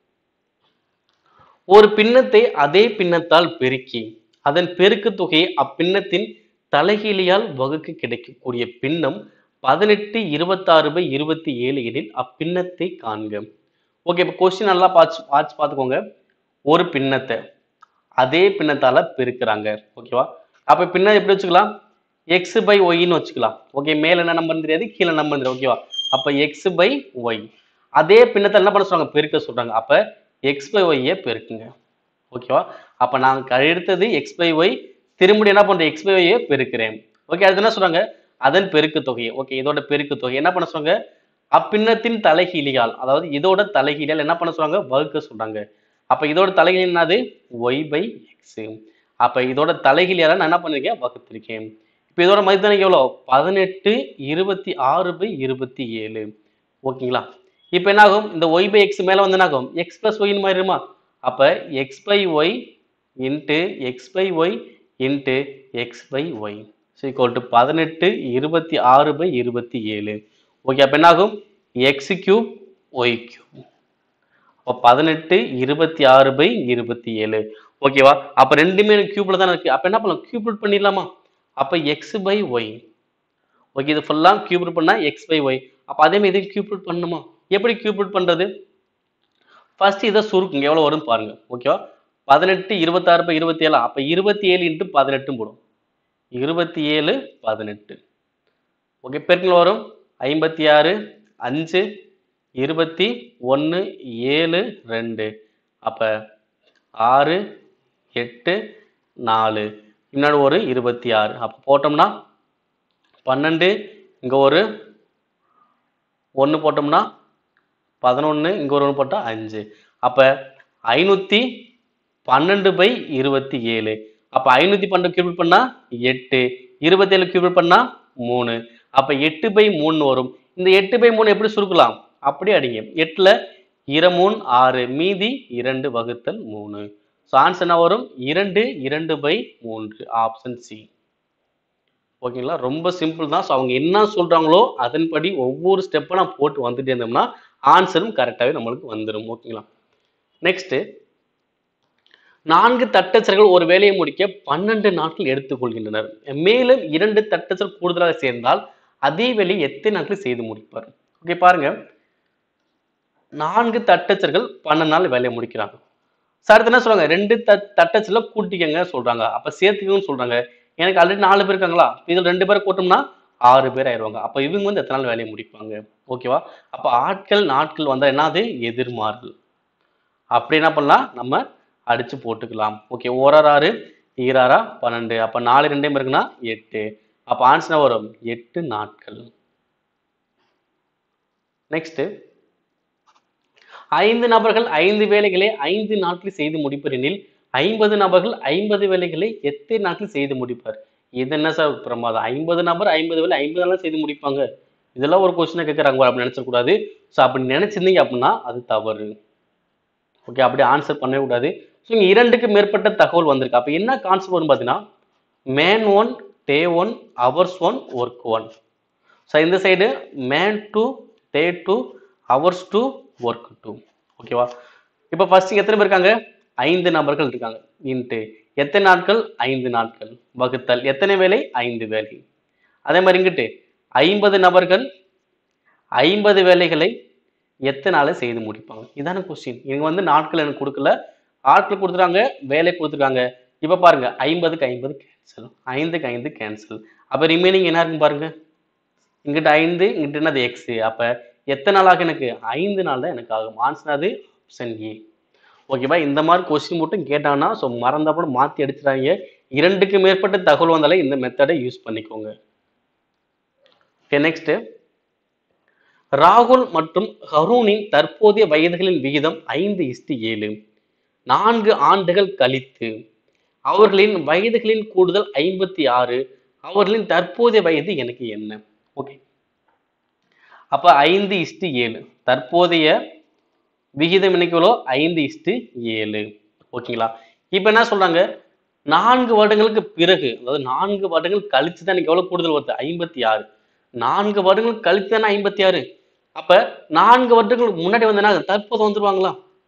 ஒரு பின்னத்தை அதே பின்னத்தால் பெருக்கி அதன் பெருக்கு தொகையை அப்பின்னத்தின் தலைகீழியால் வகுக்க கிடைக்கக்கூடிய பின்னம் பதினெட்டு இருபத்தாறு பை இருபத்தி ஏழு எனில் அப்பின்னத்தை காண்க ஓகே இப்போ கொஸ்டின் நல்லா பார்த்து பார்த்து பார்த்துக்கோங்க ஒரு பின்னத்தை அதே பின்னத்தால பெருக்குறாங்க ஓகேவா அப்ப பின்ன எப்படி வச்சுக்கலாம் எக்ஸ் பை ஒய்ன்னு வச்சுக்கலாம் ஓகே மேல என்ன நம்பர் தெரியாது கீழே நம்பர் தெரியாது ஓகேவா அப்ப எக்ஸ் பை ஒய் அதே பின்னத்தை என்ன பண்ண சொல்றாங்க பெருக்க சொல்றாங்க அப்ப எக்ஸ் பை ஒய்யை பெருக்குங்க ஓகேவா அப்ப நான் க- எடுத்தது எக்ஸ் பை ஒய் திரும்பி என்ன பண்றேன் எக்ஸ் பை ஒய்யை பெருக்கிறேன் ஓகே அது என்ன சொல்றாங்க அதன் பெருக்கு தொகை ஓகே இதோட பெருக்கு தொகை என்ன பண்ண சொல்றாங்க அப்பின்னத்தின் தலைகீழியால் அதாவது இதோட தலைகீழியால் என்ன பண்ண சொல்றாங்க வகுக்க சொல்றாங்க அப்ப இதோட தலைகீழ் என்னது ஒய் பை எக்ஸ் அப்ப இதோட தலைகீழியால நான் என்ன பண்ணிருக்கேன் வகுத்திருக்கேன் இப்ப இதோட மதிப்பு தானே எவ்வளோ பதினெட்டு இருபத்தி ஆறு பை இருபத்தி ஏழு ஓகேங்களா இப்போ என்ன ஆகும் இந்த ஒய் பை எக்ஸ் மேல வந்து என்ன ஆகும் எக்ஸ் பிளஸ் ஒய்னு மாறிடுமா அப்ப x by y into x by y into x by y so equal to பதினெட்டு இருபத்தி ஆறு பை இருபத்தி ஏழு ஓகே அப்போ என்ன ஆகும் எக்ஸ் கியூப் ஒய் கியூப் அப்போ பதினெட்டு இருபத்தி ஆறு பை இருபத்தி ஏழு ஓகேவா அப்போ ரெண்டுமே கியூப்ல தானே இருக்கு அப்போ என்ன பண்ணலாம் கியூப்ரூட் பண்ணிடலாமா அப்போ எக்ஸ் பை ஒய் ஓகே இது ஃபுல்லாக கியூப்ரூட் பண்ணா எக்ஸ் பை ஒய் அப்போ அதே மாதிரி இதையும் கியூப்ரூட் பண்ணணுமா எப்படி கியூப்ரூட் பண்றது ஃபர்ஸ்ட் இதை சுருக்குங்க எவ்வளோ வரும் பாருங்க ஓகேவா பதினெட்டு இருபத்தாறு பை இருபத்தி ஏழு அப்போ இருபத்தி ஏழு இன்ட்டு பதினெட்டும் போடும் இருபத்தி ஏழு பதினெட்டு ஓகே பெருக்கல் வரும் ஐம்பத்தி ஆறு அஞ்சு இருபத்தி ஒன்று ஏழு ரெண்டு அப்போ ஆறு எட்டு நாலு இன்னொரு ஒரு இருபத்தி ஆறு அப்போ போட்டோம்னா பன்னெண்டு இங்கே ஒரு ஒன்று போட்டோம்னா பதினொன்று இங்கே ஒரு ஒன்று போட்டால் அஞ்சு அப்போ ஐநூற்றி பன்னெண்டு பை இருபத்தி ஏழு அப்போ ஐநூற்றி பன்னெண்டு கியூபிள் பண்ணால் எட்டு இருபத்தேழு கியூபிள் பண்ணால் மூணு அப்போ எட்டு பை மூணு வரும் இந்த எட்டு பை மூணு எப்படி சுருக்கலாம் அப்படியே அடிங்க எட்டில் இரமூணு ஆறு மீதி இரண்டு வகுத்தல் மூணு ஸோ ஆன்சர் என்ன வரும் இரண்டு இரண்டு பை மூன்று ஆப்ஷன் சி ஓகேங்களா ரொம்ப சிம்பிள் தான் ஸோ அவங்க என்ன சொல்றாங்களோ அதன்படி ஒவ்வொரு ஸ்டெப்பை நான் போட்டு வந்துட்டே இருந்தோம்னா ஆன்சரும் கரெக்டாகவே நம்மளுக்கு வந்துடும் ஓகேங்களா நெக்ஸ்ட் நான்கு தட்டச்சர்கள் ஒரு வேலையை முடிக்க பன்னெண்டு நாட்கள் எடுத்துக்கொள்கின்றனர் மேலும் இரண்டு தட்டச்சர் கூடுதலாக சேர்ந்தால் அதே வேலையை எத்தனை நாட்கள் செய்து முடிப்பார் ஓகே பாருங்க நான்கு தட்டச்சர்கள் பன்னெண்டு நாள் வேலையை முடிக்கிறாங்க சார் அடுத்து என்ன சொல்றாங்க ரெண்டு த தட்டச்சில கூட்டிக்கங்க சொல்றாங்க அப்ப சேர்த்துக்கணும்னு சொல்றாங்க எனக்கு ஆல்ரெடி நாலு பேர் இருக்காங்களா இதில் ரெண்டு பேரை கூட்டோம்னா ஆறு பேர் ஆயிடுவாங்க அப்ப இவங்க வந்து எத்தனை நாள் வேலையை முடிப்பாங்க ஓகேவா அப்ப ஆட்கள் நாட்கள் வந்தா என்னது எதிர்மாறுகள் அப்படி என்ன பண்ணலாம் நம்ம அடிச்சு போட்டுக்கலாம் ஓகே ஓராறு ஆறு ஈராறா பன்னெண்டு அப்ப நாலு ரெண்டையும் இருக்குன்னா எட்டு அப்ப ஆன்சர் வரும் எட்டு நாட்கள் நெக்ஸ்ட் ஐந்து நபர்கள் ஐந்து வேலைகளை ஐந்து நாட்களில் செய்து முடிப்பர் எனில் ஐம்பது நபர்கள் ஐம்பது வேலைகளை எத்தனை நாட்களில் செய்து முடிப்பர் இது என்ன சார் பிரமாதம் ஐம்பது நபர் ஐம்பது வேலை ஐம்பது நாள் செய்து முடிப்பாங்க இதெல்லாம் ஒரு கொஸ்டினை கேட்குறாங்க அப்படி நினைச்சிடக்கூடாது ஸோ அப்படி நினைச்சிருந்தீங்க அப்படின்னா அது தவறு ஓகே அப்படி ஆன்சர் பண்ணவே கூடாது ஸோ இங்கே இரண்டுக்கு மேற்பட்ட தகவல் வந்திருக்கு அப்போ என்ன கான்செப்ட் வரும் பார்த்தீங்கன்னா man one day one hours one work one so இந்த side man two day two hours two work two ஓகேவா இப்போ ஃபர்ஸ்ட் எத்தனை பேர் இருக்காங்க ஐந்து நபர்கள் இருக்காங்க இன்ட்டு எத்தனை நாட்கள் ஐந்து நாட்கள் வகுத்தல் எத்தனை வேலை ஐந்து வேலை அதே மாதிரி இங்கிட்டு ஐம்பது நபர்கள் ஐம்பது வேலைகளை எத்தனை நாள் செய்து முடிப்பாங்க இதான கொஸ்டின் இவங்க வந்து நாட்கள் எனக்கு கொடுக்கல ஆட்கள் கொடுத்துருக்காங்க வேலை கொடுத்துருக்காங்க இப்போ பாருங்க ஐம்பதுக்கு ஐம்பது கேன்சல் ஐந்துக்கு ஐந்து கேன்சல் அப்போ ரிமைனிங் என்ன இருக்குன்னு பாருங்க இங்கிட்ட ஐந்து இங்கிட்ட என்னது எக்ஸ் அப்போ எத்தனை நாள் ஆகும் எனக்கு ஐந்து நாள் தான் எனக்கு ஆகும் ஆன்சர் அது ஆப்ஷன் ஏ ஓகேவா இந்த மாதிரி கொஸ்டின் மட்டும் கேட்டாங்கன்னா ஸோ மறந்தப்பறம் மாற்றி அடிச்சிடாங்க இரண்டுக்கு மேற்பட்ட தகவல் வந்தாலே இந்த மெத்தடை யூஸ் பண்ணிக்கோங்க ஓகே நெக்ஸ்ட் ராகுல் மற்றும் ஹரூனின் தற்போதைய வயதுகளின் விகிதம் ஐந்து இஸ்டு ஏழு நான்கு ஆண்டுகள் கழித்து அவர்களின் வயதுகளின் கூடுதல் ஐம்பத்தி ஆறு அவர்களின் தற்போதைய வயது எனக்கு என்ன ஓகே அப்ப ஐந்து இஸ்டு ஏழு தற்போதைய விகிதம் எனக்கு எவ்வளோ ஐந்து இஸ்டு ஏழு ஓகேங்களா இப்போ என்ன சொல்றாங்க நான்கு வருடங்களுக்கு பிறகு அதாவது நான்கு வருடங்கள் கழிச்சு தான் எனக்கு எவ்வளவு கூடுதல் வருது ஐம்பத்தி ஆறு நான்கு வருடங்கள் கழித்து தானே ஐம்பத்தி ஆறு அப்ப நான்கு வருடங்களுக்கு முன்னாடி வந்தனா தற்போது வந்துருவாங்களா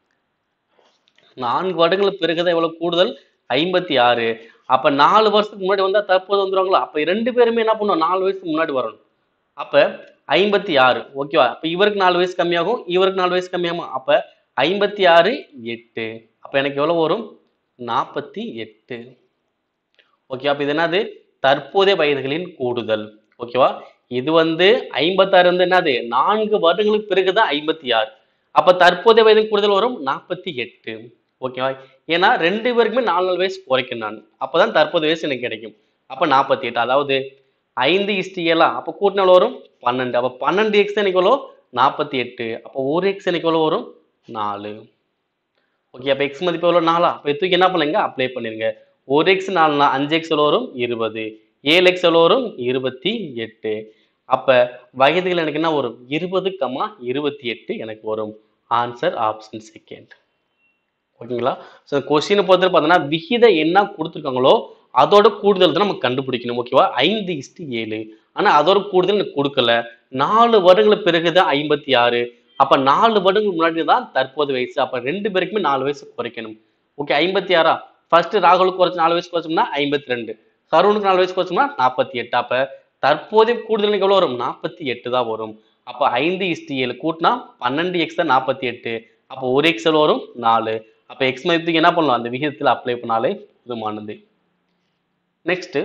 நான்கு வருடங்களுக்கு பிறகுதான் எவ்வளவு கூடுதல் ஐம்பத்தி ஆறு அப்ப நாலு வருஷத்துக்கு முன்னாடி வந்தா தற்போது வந்துருவாங்களா அப்ப ரெண்டு பேருமே என்ன பண்ணுவோம் நாலு வயசுக்கு முன்னாடி வரணும் அப்ப ஐம்பத்தி ஆறு ஓகேவா அப்ப இவருக்கு நாலு வயசு கம்மியாகும் இவருக்கு நாலு வயசு கம்மியாகும் அப்ப ஐம்பத்தி ஆறு எட்டு அப்ப எனக்கு எவ்வளவு வரும் நாற்பத்தி எட்டு ஓகே அப்ப இது என்னது தற்போதைய வயதுகளின் கூடுதல் ஓகேவா இது வந்து ஐம்பத்தாறு வந்து என்னது நான்கு வருடங்களுக்கு பிறகுதான் ஐம்பத்தி ஆறு அப்ப தற்போதைய வயது கூடுதல் வரும் நாற்பத்தி எட்டு ஓகேவா ஏன்னா ரெண்டு பேருக்குமே நாலு நாலு வயசு குறைக்கும் நான் அப்பதான் தற்போதைய வயசு எனக்கு கிடைக்கும் அப்ப நாற்பத்தி எட்டு அதாவது ஐந்து இஸ்டி ஏழா அப்போ கூட்டினால் வரும் பன்னெண்டு அப்போ பன்னெண்டு எக்ஸ் எனக்கு எவ்வளோ நாற்பத்தி எட்டு அப்போ ஒரு எக்ஸ் எனக்கு எவ்வளோ வரும் நாலு ஓகே அப்போ எக்ஸ் மதிப்பு எவ்வளோ நாலா அப்போ தூக்கி என்ன பண்ணுங்க அப்ளை பண்ணிருங்க ஒரு எக்ஸ் நாலுனா அஞ்சு எக்ஸ் எவ்வளோ வரும் இருபது ஏழு எக்ஸ் எவ்வளோ வரும் இருபத்தி எட்டு அப்போ வயதுகள் எனக்கு என்ன வரும் இருபது கமா இருபத்தி எட்டு எனக்கு வரும் ஆன்சர் ஆப்ஷன் செகண்ட் ஓகேங்களா ஸோ கொஸ்டினை பொறுத்தவரை பார்த்தோன்னா விகித என்ன கொடுத்துருக்காங்களோ அதோட கூடுதல் தான் நம்ம கண்டுபிடிக்கணும் ஓகேவா ஐந்து இஸ்டு ஏழு ஆனா அதோட கூடுதல் எனக்கு கொடுக்கல நாலு வருடங்களுக்கு பிறகுதான் ஐம்பத்தி ஆறு அப்ப நாலு வருடங்களுக்கு முன்னாடி தான் தற்போது வயசு அப்ப ரெண்டு பேருக்குமே நாலு வயசு குறைக்கணும் ஓகே ஐம்பத்தி ஆறா ஃபர்ஸ்ட் ராகுலுக்கு குறைச்சு நாலு வயசு குறைச்சோம்னா ஐம்பத்தி ரெண்டு கருணுக்கு நாலு வயசு குறைச்சோம்னா நாற்பத்தி எட்டு அப்ப தற்போதைய கூடுதல் எனக்கு எவ்வளவு வரும் நாற்பத்தி எட்டு தான் வரும் அப்ப ஐந்து இஸ்டு ஏழு கூட்டினா பன்னெண்டு எக்ஸ் தான் நாற்பத்தி எட்டு அப்போ ஒரு எக்ஸல் வரும் நாலு அப்ப எக்ஸ் மதிப்புக்கு என்ன பண்ணலாம் அந்த விகிதத்தில் அப்ளை பண்ணாலே போதுமானது நெக்ஸ்ட்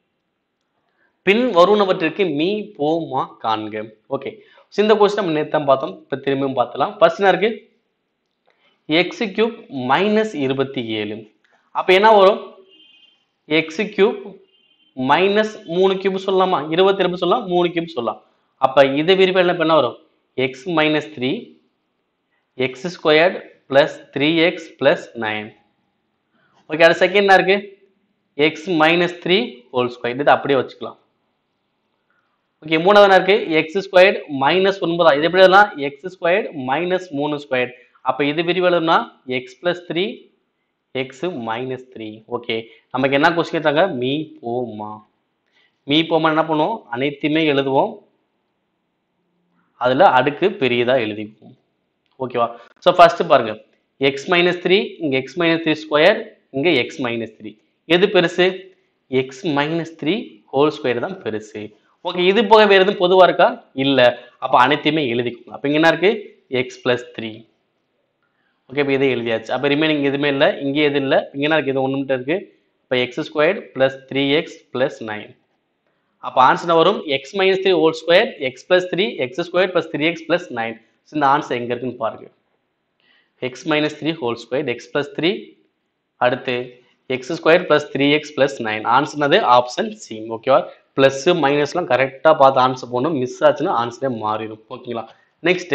பின் வருவனவற்றிற்கு மீ போ மா காண்க ஓகே இந்த கொஸ்டின் நம்ம நேற்று தான் பார்த்தோம் இப்போ திரும்பியும் பார்த்தலாம் ஃபர்ஸ்ட் என்ன இருக்கு எக்ஸ் கியூப் மைனஸ் இருபத்தி ஏழு அப்போ என்ன வரும் எக்ஸ் கியூப் மைனஸ் மூணு கியூப் சொல்லலாமா இருபத்தி ரெண்டு சொல்லலாம் மூணு கியூப் சொல்லலாம் அப்போ இது விரிவு என்ன பண்ண வரும் x minus three x squared plus three x plus nine okay அது செகண்ட் என்ன இருக்கு X minus three whole square இது அப்படியே வச்சுக்கலாம் ஓகே மூணாவது என்ன இருக்கு எக்ஸ் ஸ்கொயர்ட் மைனஸ் ஒன்பதா இது எப்படி எழுதலாம் எக்ஸ் ஸ்கொயர்ட் மைனஸ் மூணு ஸ்கொயர் அப்போ இது விரிவு எழுதணும்னா x plus three x minus three okay நமக்கு என்ன கொஸ்டின் கேட்டாங்க மீ போமா மீ போமா என்ன பண்ணுவோம் அனைத்துமே எழுதுவோம் அதில் அடுக்கு பெரியதாக எழுதிக்குவோம் ஓகேவா ஸோ ஃபர்ஸ்ட் பாருங்க எக்ஸ் மைனஸ் த்ரீ இங்கே எக்ஸ் மைனஸ் த்ரீ ஸ்கொயர் இங்கே எக்ஸ் மைனஸ் த்ரீ எது பெருசு x minus three whole square தான் பெருசு ஓகே இது போக வேறு எதுவும் பொதுவாக இருக்கா இல்லை அப்போ அனைத்தையுமே எழுதிக்கணும் அப்போ இங்கே என்ன இருக்கு எக்ஸ் பிளஸ் த்ரீ ஓகே இப்போ இதை எழுதியாச்சு அப்போ ரிமைனிங் எதுவுமே இல்லை இங்கே எது இல்லை இங்கே என்ன இருக்கு இது ஒன்று மட்டும் இருக்கு இப்போ x squared plus three x plus nine அப்போ ஆன்சர் வரும் x minus three whole square x plus three x square plus three x plus nine இந்த ஆன்சர் எங்கே இருக்குன்னு பாருங்க x minus three whole square x plus three அடுத்து x square plus three x plus nine ஆன்சர்னது option C ஓகேவா plus மைனஸ்லாம் கரெக்டாக பார்த்து ஆன்சர் போடணும் மிஸ் ஆச்சுன்னா ஆன்சரே மாறிடும் ஓகேங்களா நெக்ஸ்ட்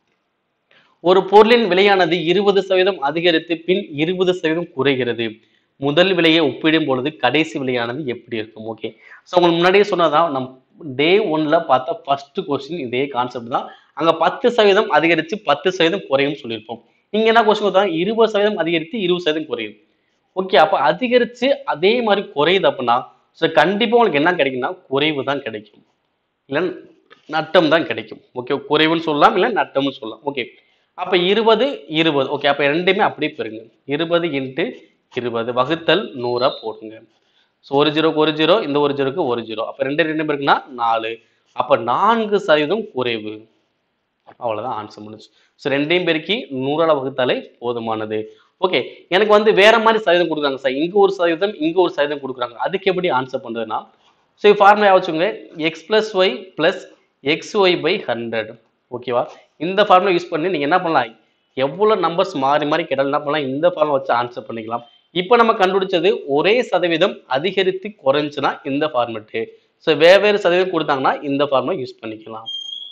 ஒரு பொருளின் விலையானது இருபது சதவீதம் அதிகரித்து பின் இருபது சதவீதம் குறைகிறது முதல் விலையை ஒப்பிடும் பொழுது கடைசி விலையானது எப்படி இருக்கும் ஓகே ஸோ உங்களுக்கு முன்னாடியே சொன்னதான் நம் டே ஒன்ல பார்த்த ஃபர்ஸ்ட் கொஸ்டின் இதே கான்செப்ட் தான் அங்க பத்து சதவீதம் அதிகரித்து பத்து சதவீதம் குறையும் சொல்லியிருப்போம் இங்க என்ன கொஸ்டின் பார்த்தா இருபது சதவீதம் அதிகரித்து இருபது சதவீதம் குறையும் ஓகே அப்ப அதிகரிச்சு அதே மாதிரி குறையுது அப்படின்னா ஸோ கண்டிப்பா உங்களுக்கு என்ன கிடைக்கும்னா குறைவு தான் கிடைக்கும் இல்லை நட்டம் தான் கிடைக்கும் ஓகே குறைவுன்னு சொல்லலாம் இல்லை நட்டம்னு சொல்லலாம் ஓகே அப்ப இருபது இருபது ஓகே அப்ப ரெண்டுமே அப்படியே பெறுங்க இருபது இன்ட்டு இருபது வகுத்தல் நூறா போடுங்க ஸோ ஒரு ஜீரோக்கு ஒரு ஜீரோ இந்த ஒரு ஜீரோக்கு ஒரு ஜீரோ அப்ப ரெண்டு ரெண்டு பேருக்குன்னா நாலு அப்ப நான்கு சதவீதம் குறைவு அவ்வளவுதான் ஆன்சர் முடிஞ்சு ஸோ ரெண்டையும் பெருக்கி நூறால வகுத்தாலே போதுமானது ஓகே எனக்கு வந்து வேற மாதிரி சதவீதம் கொடுக்குறாங்க சார் இங்க ஒரு சதவீதம் இங்க ஒரு சதவீதம் கொடுக்குறாங்க அதுக்கு எப்படி ஆன்சர் பண்றதுன்னா ஸோ ஃபார்முலா வச்சுக்கோங்க x plus y plus X y by hundred ஓகேவா இந்த ஃபார்முலா யூஸ் பண்ணி நீங்க என்ன பண்ணலாம் எவ்வளவு நம்பர்ஸ் மாறி மாறி கேட்டாலும் என்ன பண்ணலாம் இந்த ஃபார்முலா வச்சு ஆன்சர் பண்ணிக்கலாம் இப்போ நம்ம கண்டுபிடிச்சது ஒரே சதவீதம் அதிகரித்து குறைஞ்சுன்னா இந்த ஃபார்மெட்டு ஸோ வெவ்வேறு சதவீதம் கொடுத்தாங்கன்னா இந்த ஃபார்முலா யூஸ் பண்ணிக்கலாம்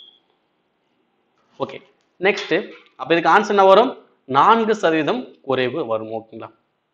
ஓகே நெக்ஸ்ட் அப்போ இதுக்கு ஆன்சர் என்ன வரும் நான்கு சதவீதம் குறைவு வரும் ஓகேங்களா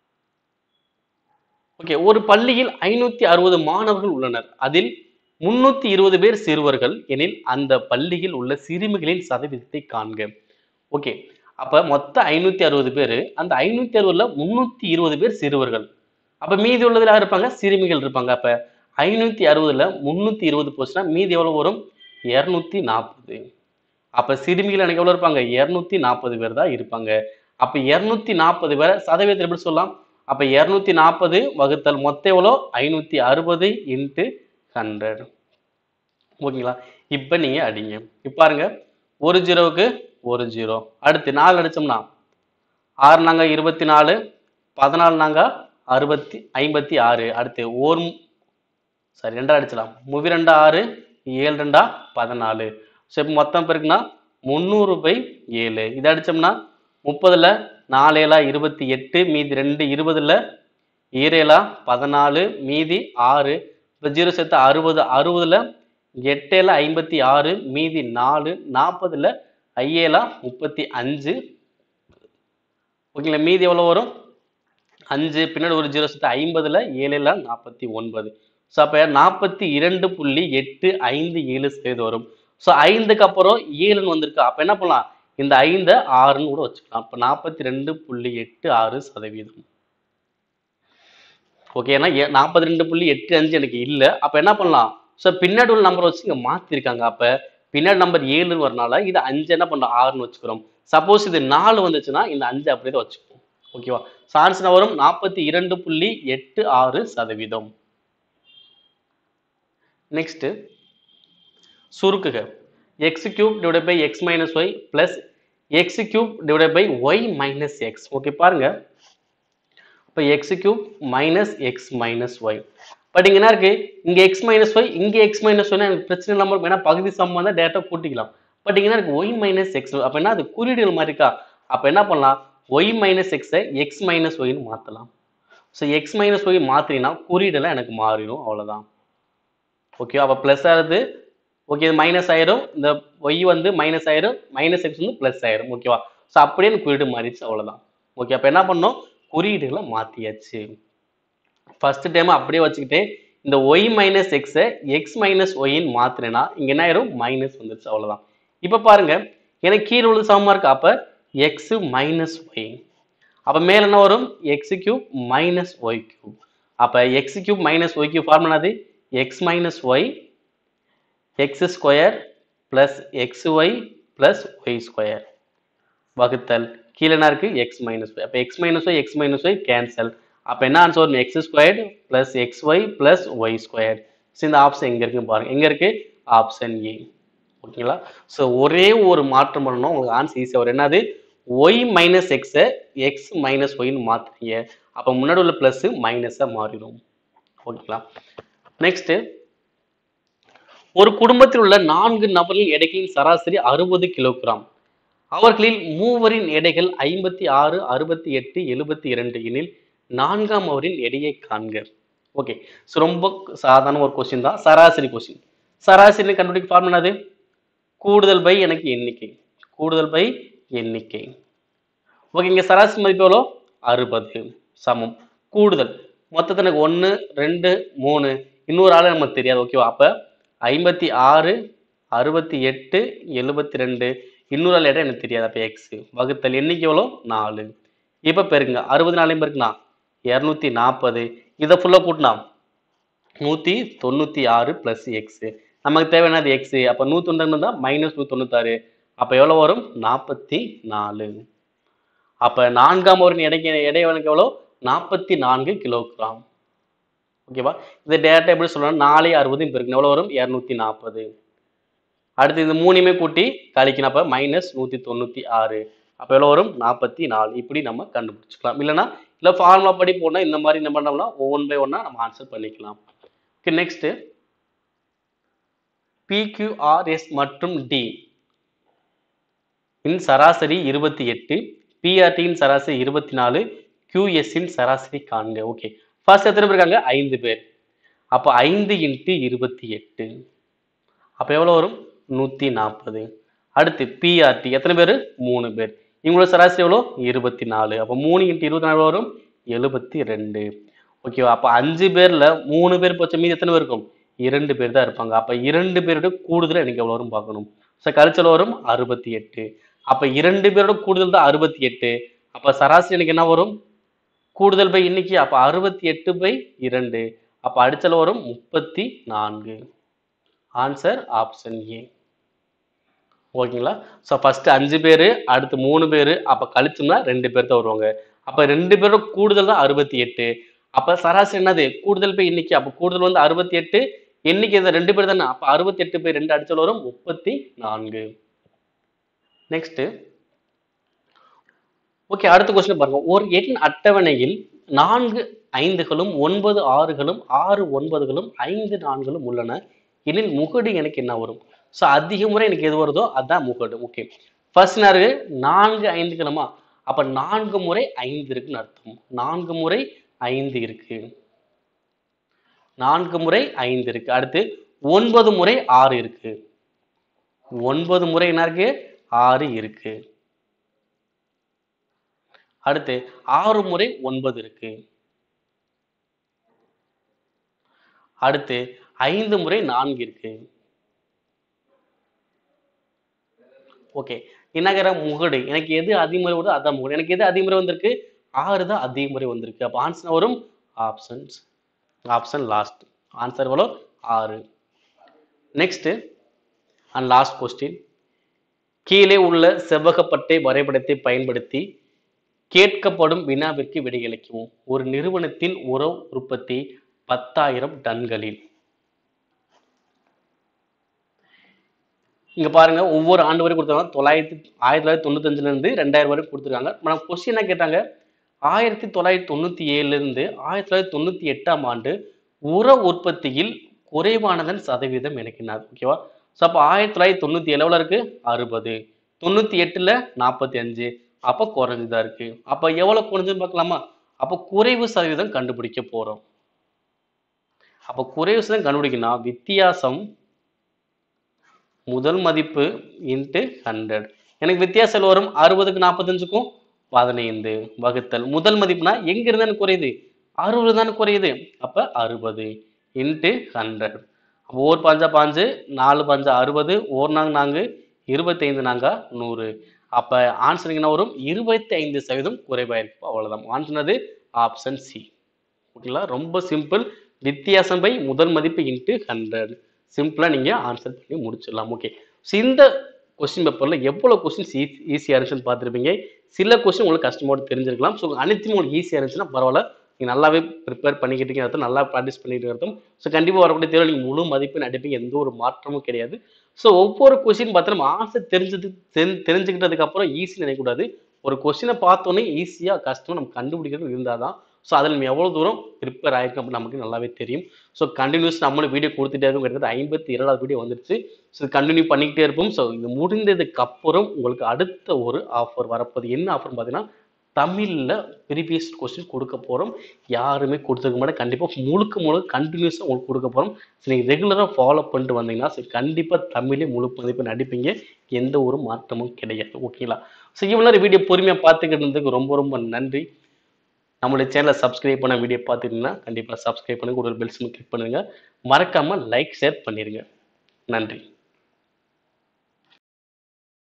ஓகே ஒரு பள்ளியில் ஐநூத்தி அறுபது மாணவர்கள் உள்ளனர் அதில் முன்னூத்தி இருபது பேர் சிறுவர்கள் எனில் அந்த பள்ளியில் உள்ள சிறுமிகளின் சதவீதத்தை காண்க ஓகே அப்ப மொத்தம் ஐநூத்தி அறுபது பேர் அந்த ஐநூத்தி அறுபதுல முன்னூத்தி இருபது பேர் சிறுவர்கள் அப்ப மீதி உள்ளதுல யார் இருப்பாங்க சிறுமிகள் இருப்பாங்க அப்ப ஐநூத்தி அறுபதுல முன்னூத்தி இருபது போச்சுன்னா மீதி எவ்வளவு வரும் இருநூத்தி நாற்பது அப்ப சிறுமிகள் எனக்கு எவ்வளவு இருப்பாங்க இருநூத்தி நாற்பது பேர் தான் இருப்பாங்க அப்ப இருநூத்தி நாற்பது பேரை சதவீதத்தை எப்படி சொல்லலாம் அப்ப இருநூத்தி நாற்பது வகுத்தல் மொத்தம் எவ்வளோ ஐநூத்தி அறுபது இன்ட்டு ஹண்ட்ரட் ஓகேங்களா இப்ப நீங்க அடிங்க இப்ப பாருங்க ஒரு ஜீரோவுக்கு ஒரு ஜீரோ அடுத்து நாலு அடிச்சோம்னா ஆறு நாங்க இருபத்தி நாலு பதினாலு நாங்க அறுபத்தி ஐம்பத்தி ஆறு அடுத்து ஓர் சரி ரெண்டா அடிச்சலாம் முவி ரெண்டா ஆறு ஏழு ரெண்டா பதினாலு ஸோ இப்போ மொத்தம் பேருக்குன்னா முந்நூறு பை ஏழு இதை அடிச்சோம்னா முப்பதுல நாலு ஏழா இருபத்தி எட்டு மீதி ரெண்டு இருபதுல ஈரேலா பதினாலு மீதி ஆறு இப்போ ஜீரோ சேர்த்து அறுபது அறுபதுல எட்டேல ஐம்பத்தி ஆறு மீதி நாலு நாற்பதுல ஐயேலா முப்பத்தி அஞ்சு ஓகேங்களா மீதி எவ்வளோ வரும் அஞ்சு பின்னாடி ஒரு ஜீரோ சேர்த்து ஐம்பதுல ஏழுல நாற்பத்தி ஒன்பது ஸோ அப்போ நாற்பத்தி இரண்டு புள்ளி எட்டு ஐந்து ஏழு சதவீதம் வரும் ஸோ ஐந்துக்கு அப்புறம் ஏழுன்னு வந்திருக்கு அப்போ என்ன பண்ணலாம் இந்த ஐந்தை ஆறுன்னு கூட வச்சுக்கலாம் அப்போ நாற்பத்தி ரெண்டு புள்ளி எட்டு ஆறு சதவீதம் ஓகே ஏன்னா நாற்பத்தி ரெண்டு புள்ளி எட்டு அஞ்சு எனக்கு இல்லை அப்போ என்ன பண்ணலாம் ஸோ பின்னாடி உள்ள நம்பர் வச்சு இங்கே மாற்றிருக்காங்க அப்போ பின்னாடி நம்பர் ஏழுன்னு வரனால இது அஞ்சு என்ன பண்ணுறோம் ஆறுன்னு வச்சுக்கிறோம் சப்போஸ் இது நாலு வந்துச்சுன்னா இந்த அஞ்சு அப்படியே தான் வச்சுப்போம் ஓகேவா ஸோ ஆன்சர் வரும் நாற்பத்தி இரண்டு புள்ளி எட்டு ஆறு சதவீதம் நெக்ஸ்ட் சுருக்குக x cube divide by x minus y plus x cube divide by y minus x okay பாருங்க இப்போ x cube minus x minus y but இங்க என்ன இருக்கு இங்க எக்ஸ் மைனஸ் ஒய் இங்க எக்ஸ் மைனஸ் ஒய் எனக்கு பிரச்சனை இல்லாம இருக்கும் ஏன்னா பகுதி சம்பந்தம் தான் டேட்டா கூட்டிக்கலாம் பட் இங்க என்ன இருக்கு ஒய் மைனஸ் எக்ஸ் அப்ப என்ன அது குறியீடுகள் மாதிரி இருக்கா அப்ப என்ன பண்ணலாம் ஒய் மைனஸ் எக்ஸை எக்ஸ் மைனஸ் ஒய்னு மாத்தலாம் ஸோ எக்ஸ் மைனஸ் ஒய் மாத்தினா குறியீடெல்லாம் எனக்கு மாறிடும் அவ்வளவுதான் ஓகே அப்போ ப்ளஸ் ஆகுது ஓகே இது மைனஸ் ஆயிரும் இந்த ஒய் வந்து மைனஸ் ஆயிரும் மைனஸ் எக்ஸ் வந்து ப்ளஸ் ஆயிரும் ஓகேவா ஸோ அப்படியே எனக்கு குறியீடு மாறிடுச்சு அவ்வளவுதான் ஓகே அப்போ என்ன பண்ணோம் குறியீடுகளை மாத்தியாச்சு ஃபர்ஸ்ட் டைம் அப்படியே வச்சுக்கிட்டு இந்த ஒய் மைனஸ் எக்ஸை எக்ஸ் மைனஸ் ஒய்ன்னு மாத்தினேன்னா இங்க என்ன ஆயிரும் மைனஸ் வந்துருச்சு அவ்வளவுதான் இப்போ பாருங்க எனக்கு கீழே உள்ளது சமமா இருக்கு அப்ப எக்ஸ் மைனஸ் ஒய் அப்ப மேல என்ன வரும் X cube minus Y cube அப்ப X cube minus Y cube formula அது X minus Y X square plus X Y plus Y square வகுத்தல் கீழே என்ன இருக்கு எக்ஸ் மைனஸ் ஒய் அப்போ X minus Y X minus Y cancel அப்போ என்ன answer வரும் X squared plus X Y plus Y square so இந்த option எங்க இருக்குன்னு பாருங்க எங்க இருக்கு ஆப்ஷன் ஏ ஓகேங்களா ஸோ ஒரே ஒரு மாற்றம் பண்ணணும் உங்களுக்கு ஆன்சர் ஈஸியாக வரும் என்னது ஒய் மைனஸ் எக்ஸை எக்ஸ் மைனஸ் ஒய்னு மாற்றுறீங்க அப்போ முன்னாடி உள்ள ப்ளஸ் மைனஸாக மாறிடும் ஓகேங்களா நெக்ஸ்ட் ஒரு குடும்பத்தில் உள்ள நான்கு நபர்களின் எடைகளின் சராசரி அறுபது கிலோகிராம் அவர்களில் மூவரின் எடைகள் ஐம்பத்தி ஆறு அறுபத்தி எட்டு எழுபத்தி இரண்டு எனில் நான்காம் அவரின் எடையை காண்க ஓகே ஸோ ரொம்ப சாதாரண ஒரு கொஸ்டின் தான் சராசரி கொஸ்டின் சராசரி கண்டுபிடிக்க ஃபார்முலா அது கூடுதல் பை எனக்கு எண்ணிக்கை கூடுதல் பை எண்ணிக்கை ஓகே இங்க சராசரி மதிப்பு எவ்வளோ அறுபது சமம் கூடுதல் மொத்தத்தில் எனக்கு ஒன்று ரெண்டு மூணு இன்னொரு ஆள் நமக்கு தெரியாது ஓகேவா அப்போ ஐம்பத்தி ஆறு அறுபத்தி எட்டு எழுபத்தி ரெண்டு இன்னொரு ஆள் இடம் எனக்கு தெரியாது அப்போ எக்ஸ் வகுத்தல் எண்ணிக்கை எவ்வளோ நாலு இப்போ பெருங்க அறுபது நாலையும் பெருக்குனா இரநூத்தி நாற்பது இதை ஃபுல்லாக கூட்டினா நூற்றி தொண்ணூற்றி ஆறு ப்ளஸ் எக்ஸு நமக்கு தேவையானது எக்ஸு அப்போ நூற்றி தான் மைனஸ் நூற்றி தொண்ணூத்தாறு அப்போ எவ்வளோ வரும் நாற்பத்தி நாலு அப்போ நான்காம் ஒரு எடைக்கு எடையவனுக்கு எவ்வளோ நாற்பத்தி நான்கு கிலோகிராம் ஓகேவா இந்த டேட்டா எப்படி சொல்லணும் நாலே அறுபது பெருக்கணும் எவ்வளோ வரும் இரநூத்தி நாற்பது அடுத்து இது மூணுமே கூட்டி கழிக்கணும் அப்போ மைனஸ் நூற்றி தொண்ணூற்றி ஆறு அப்போ எவ்வளோ வரும் நாற்பத்தி நாலு இப்படி நம்ம கண்டுபிடிச்சிக்கலாம் இல்லைன்னா இல்லை ஃபார்முலா படி போனால் இந்த மாதிரி என்ன பண்ணோம்னா ஒவ்வொன் பை ஒன்றா நம்ம ஆன்சர் பண்ணிக்கலாம் ஓகே நெக்ஸ்ட்டு பிக்யூஆர்எஸ் மற்றும் டி இன் சராசரி இருபத்தி எட்டு பிஆர்டியின் சராசரி இருபத்தி நாலு கியூஎஸ்ஸின் சராசரி காண்க ஓகே ஃபர்ஸ்ட் எத்தனை பேர் இருக்காங்க ஐந்து பேர் அப்போ ஐந்து இன்ட்டு இருபத்தி எட்டு அப்போ எவ்வளோ வரும் நூற்றி நாற்பது அடுத்து பிஆர்டி எத்தனை பேர் மூணு பேர் இவங்களோட சராசரி எவ்வளோ இருபத்தி நாலு அப்போ மூணு இன்ட்டு இருபத்தி நாலு வரும் எழுபத்தி ரெண்டு ஓகேவா அப்போ அஞ்சு பேரில் மூணு பேர் போச்ச மீதி எத்தனை பேர் இருக்கும் இரண்டு பேர் தான் இருப்பாங்க அப்போ இரண்டு பேரோட கூடுதல் எனக்கு எவ்வளோ வரும் பார்க்கணும் ஸோ கழிச்சல் வரும் அறுபத்தி எட்டு அப்போ இரண்டு பேரோட கூடுதல் தான் அறுபத்தி எட்டு அப்போ சராசரி எனக்கு என்ன வரும் கூடுதல் பை எண்ணிக்கை அப்போ அறுபத்தி எட்டு பை இரண்டு அப்போ அடிச்சல் வரும் முப்பத்தி நான்கு ஆன்சர் ஆப்ஷன் ஏ ஓகேங்களா ஸோ ஃபர்ஸ்ட் அஞ்சு பேர் அடுத்து மூணு பேர் அப்போ கழிச்சோம்னா ரெண்டு பேர் தான் வருவாங்க அப்போ ரெண்டு பேரோட கூடுதல் தான் அறுபத்தி எட்டு அப்போ சராசரி என்னது கூடுதல் பை எண்ணிக்கை அப்போ கூடுதல் வந்து அறுபத்தி எட்டு எண்ணிக்கை இந்த ரெண்டு பேர் தானே அப்போ அறுபத்தி எட்டு பை ரெண்டு அடிச்சல் வரும் முப்பத்தி நான்கு நெக்ஸ்ட் ஓகே அடுத்த கொஸ்டின் பாருங்க ஒரு எண் அட்டவணையில் நான்கு ஐந்துகளும் ஒன்பது ஆறுகளும் ஆறு ஒன்பதுகளும் ஐந்து நான்களும் உள்ளன எனில் முகடு எனக்கு என்ன வரும் ஸோ அதிக முறை எனக்கு எது வருதோ அதான் முகடு ஓகே ஃபர்ஸ்ட் நேரு நான்கு ஐந்துகளுமா அப்ப நான்கு முறை ஐந்து இருக்குன்னு அர்த்தம் நான்கு முறை ஐந்து இருக்கு நான்கு முறை ஐந்து இருக்கு அடுத்து ஒன்பது முறை ஆறு இருக்கு ஒன்பது முறை என்ன இருக்கு ஆறு இருக்கு அடுத்து ஆறு முறை ஒன்பது இருக்கு அடுத்து ஐந்து முறை நான்கு இருக்கு ஓகே என்னங்கிற முகடு எனக்கு எது அதிகமுறை வருதோ அதான் முகடு எனக்கு எது அதிகமுறை வந்திருக்கு ஆறு தான் அதிகமுறை வந்திருக்கு அப்போ ஆன்சர் வரும் ஆப்ஷன்ஸ் ஆப்ஷன் லாஸ்ட் ஆன்சர் எவ்வளோ ஆறு நெக்ஸ்ட் அண்ட் லாஸ்ட் கொஸ்டின் கீழே உள்ள செவ்வகப்பட்டை வரைபடத்தை பயன்படுத்தி கேட்கப்படும் வினாவிற்கு விடையளிக்கவும் ஒரு நிறுவனத்தின் உர உற்பத்தி பத்தாயிரம் டன்களில் இங்க பாருங்க ஒவ்வொரு ஆண்டு வரை கொடுத்தாங்க தொள்ளாயிரத்தி ஆயிரத்தி தொள்ளாயிரத்தி தொண்ணூத்தஞ்சுல இருந்து ரெண்டாயிரம் வரை கொடுத்துருக்காங்க நம்ம கொஸ்டின் என்ன கேட்டாங்க ஆயிரத்தி தொள்ளாயிரத்தி தொண்ணூத்தி ஏழுல இருந்து ஆயிரத்தி தொள்ளாயிரத்தி தொண்ணூத்தி எட்டாம் ஆண்டு உர உற்பத்தியில் குறைவானதன் சதவீதம் எனக்கு என்ன ஓகேவா ஸோ அப்போ ஆயிரத்தி தொள்ளாயிரத்தி தொண்ணூத்தி ஏழுல இருக்கு அறுபது தொண்ணூத்தி எட்டுல நாற்பத்தி அஞ்சு அப்போ குறைஞ்சுதான் இருக்கு அப்போ எவ்வளவு குறைஞ்சுன்னு பார்க்கலாமா அப்போ குறைவு சதவீதம் கண்டுபிடிக்க போறோம் அப்போ குறைவு சதவீதம் கண்டுபிடிக்கணும் வித்தியாசம் முதல் மதிப்பு இன்ட்டு ஹண்ட்ரட் எனக்கு வித்தியாசம் வரும் அறுபதுக்கு நாற்பத்தஞ்சுக்கும் பதினைந்து வகுத்தல் முதல் மதிப்புனா எங்க இருந்து எனக்கு குறையுது அறுபது தானே குறையுது அப்ப அறுபது இன்ட்டு ஹண்ட்ரட் ஓர் பாஞ்சா பாஞ்சு நாலு பாஞ்சா அறுபது ஓர் நாங்க நான்கு இருபத்தைந்து நாங்க நூறு அப்ப ஆன்சர் என்ன வரும் இருபத்தி ஐந்து சதவீதம் குறைவாயிருக்கும் அவ்வளவுதான் ஆன்சர் ஆப்ஷன் சி ஓகேங்களா ரொம்ப சிம்பிள் வித்தியாசம் பை முதல் மதிப்பு இன்ட்டு ஹண்ட்ரட் சிம்பிளாக நீங்கள் ஆன்சர் பண்ணி முடிச்சிடலாம் ஓகே ஸோ இந்த கொஸ்டின் பேப்பரில் எவ்வளோ கொஸ்டின்ஸ் ஈஸியாக இருந்துச்சுன்னு பார்த்துருப்பீங்க சில கொஸ்டின் உங்களுக்கு கஷ்டமோட தெரிஞ்சிருக்கலாம் ஸோ அனைத்தும் உங்களுக்கு ஈஸியாக இருந்துச்சுன்னா பரவாயில்ல நீங்கள் நல்லாவே ப்ரிப்பேர் பண்ணிக்கிட்டீங்க அர்த்தம் நல்லா ப்ராக்டிஸ் பண்ணிட்டு அர்த்தம் ஸோ கண்டிப்பாக வரக்கூடிய தேர்வு நீங்கள் முழு மதிப்பெண் அடிப்பீங்க எந்த ஒரு மாற்றமும் கிடையாது ஸோ ஒவ்வொரு கொஸ்டின் பார்த்து நம்ம ஆன்சர் தெரிஞ்சது தெரி- தெரிஞ்சுக்கிட்டதுக்கு அப்புறம் ஈஸி நினைக்கக்கூடாது ஒரு கொஸ்டினை பார்த்தோன்னே ஈஸியாக கஷ்டம் நம்ம கண்டுபிடிக்கிறது இருந்தால் தான் ஸோ அதில் நம்ம எவ்வளோ தூரம் ப்ரிப்பேர் ஆயிருக்கும் அப்படின்னு நமக்கு நல்லாவே தெரியும் ஸோ கண்டினியூஸ் நம்மளும் வீடியோ கொடுத்துட்டே இருக்கும் கிட்டத்தட்ட ஐம்பத்தி ஏழாவது வீடியோ வந்துருச்சு ஸோ கண்டினியூ பண்ணிக்கிட்டே இருப்போம் ஸோ இது முடிந்ததுக்கு அப்புறம் உங்களுக்கு அடுத்த ஒரு ஆஃபர் வரப்போகுது என்ன ஆஃபர் பார்த்தீங்கன்னா தமிழில் ப்ரீவியஸ் கொஸ்டின் கொடுக்க போகிறோம் யாருமே கொடுத்துருக்க மாட்டேன் கண்டிப்பாக முழுக்க முழுக்க கண்டினியூஸாக உங்களுக்கு கொடுக்க போகிறோம் ஸோ நீங்கள் ரெகுலராக ஃபாலோ பண்ணிட்டு வந்தீங்கன்னா ஸோ கண்டிப்பாக தமிழே முழு மதிப்பு நடிப்பீங்க எந்த ஒரு மாற்றமும் கிடையாது ஓகேங்களா ஸோ இவ்வளோ நேரம் வீடியோ பொறுமையாக பார்த்துக்கிட்டு இருந்ததுக்கு ரொம்ப ரொம்ப நன்றி நம்மளுடைய சேனலை சப்ஸ்கிரைப் பண்ண வீடியோ பார்த்துட்டீங்கன்னா கண்டிப்பாக சப்ஸ்கிரைப் பண்ணுங்க கூட பெல் சிம் கிளிக் பண்ணுங்க மறக்காம லைக் ஷேர் பண்ணிருங்க நன்றி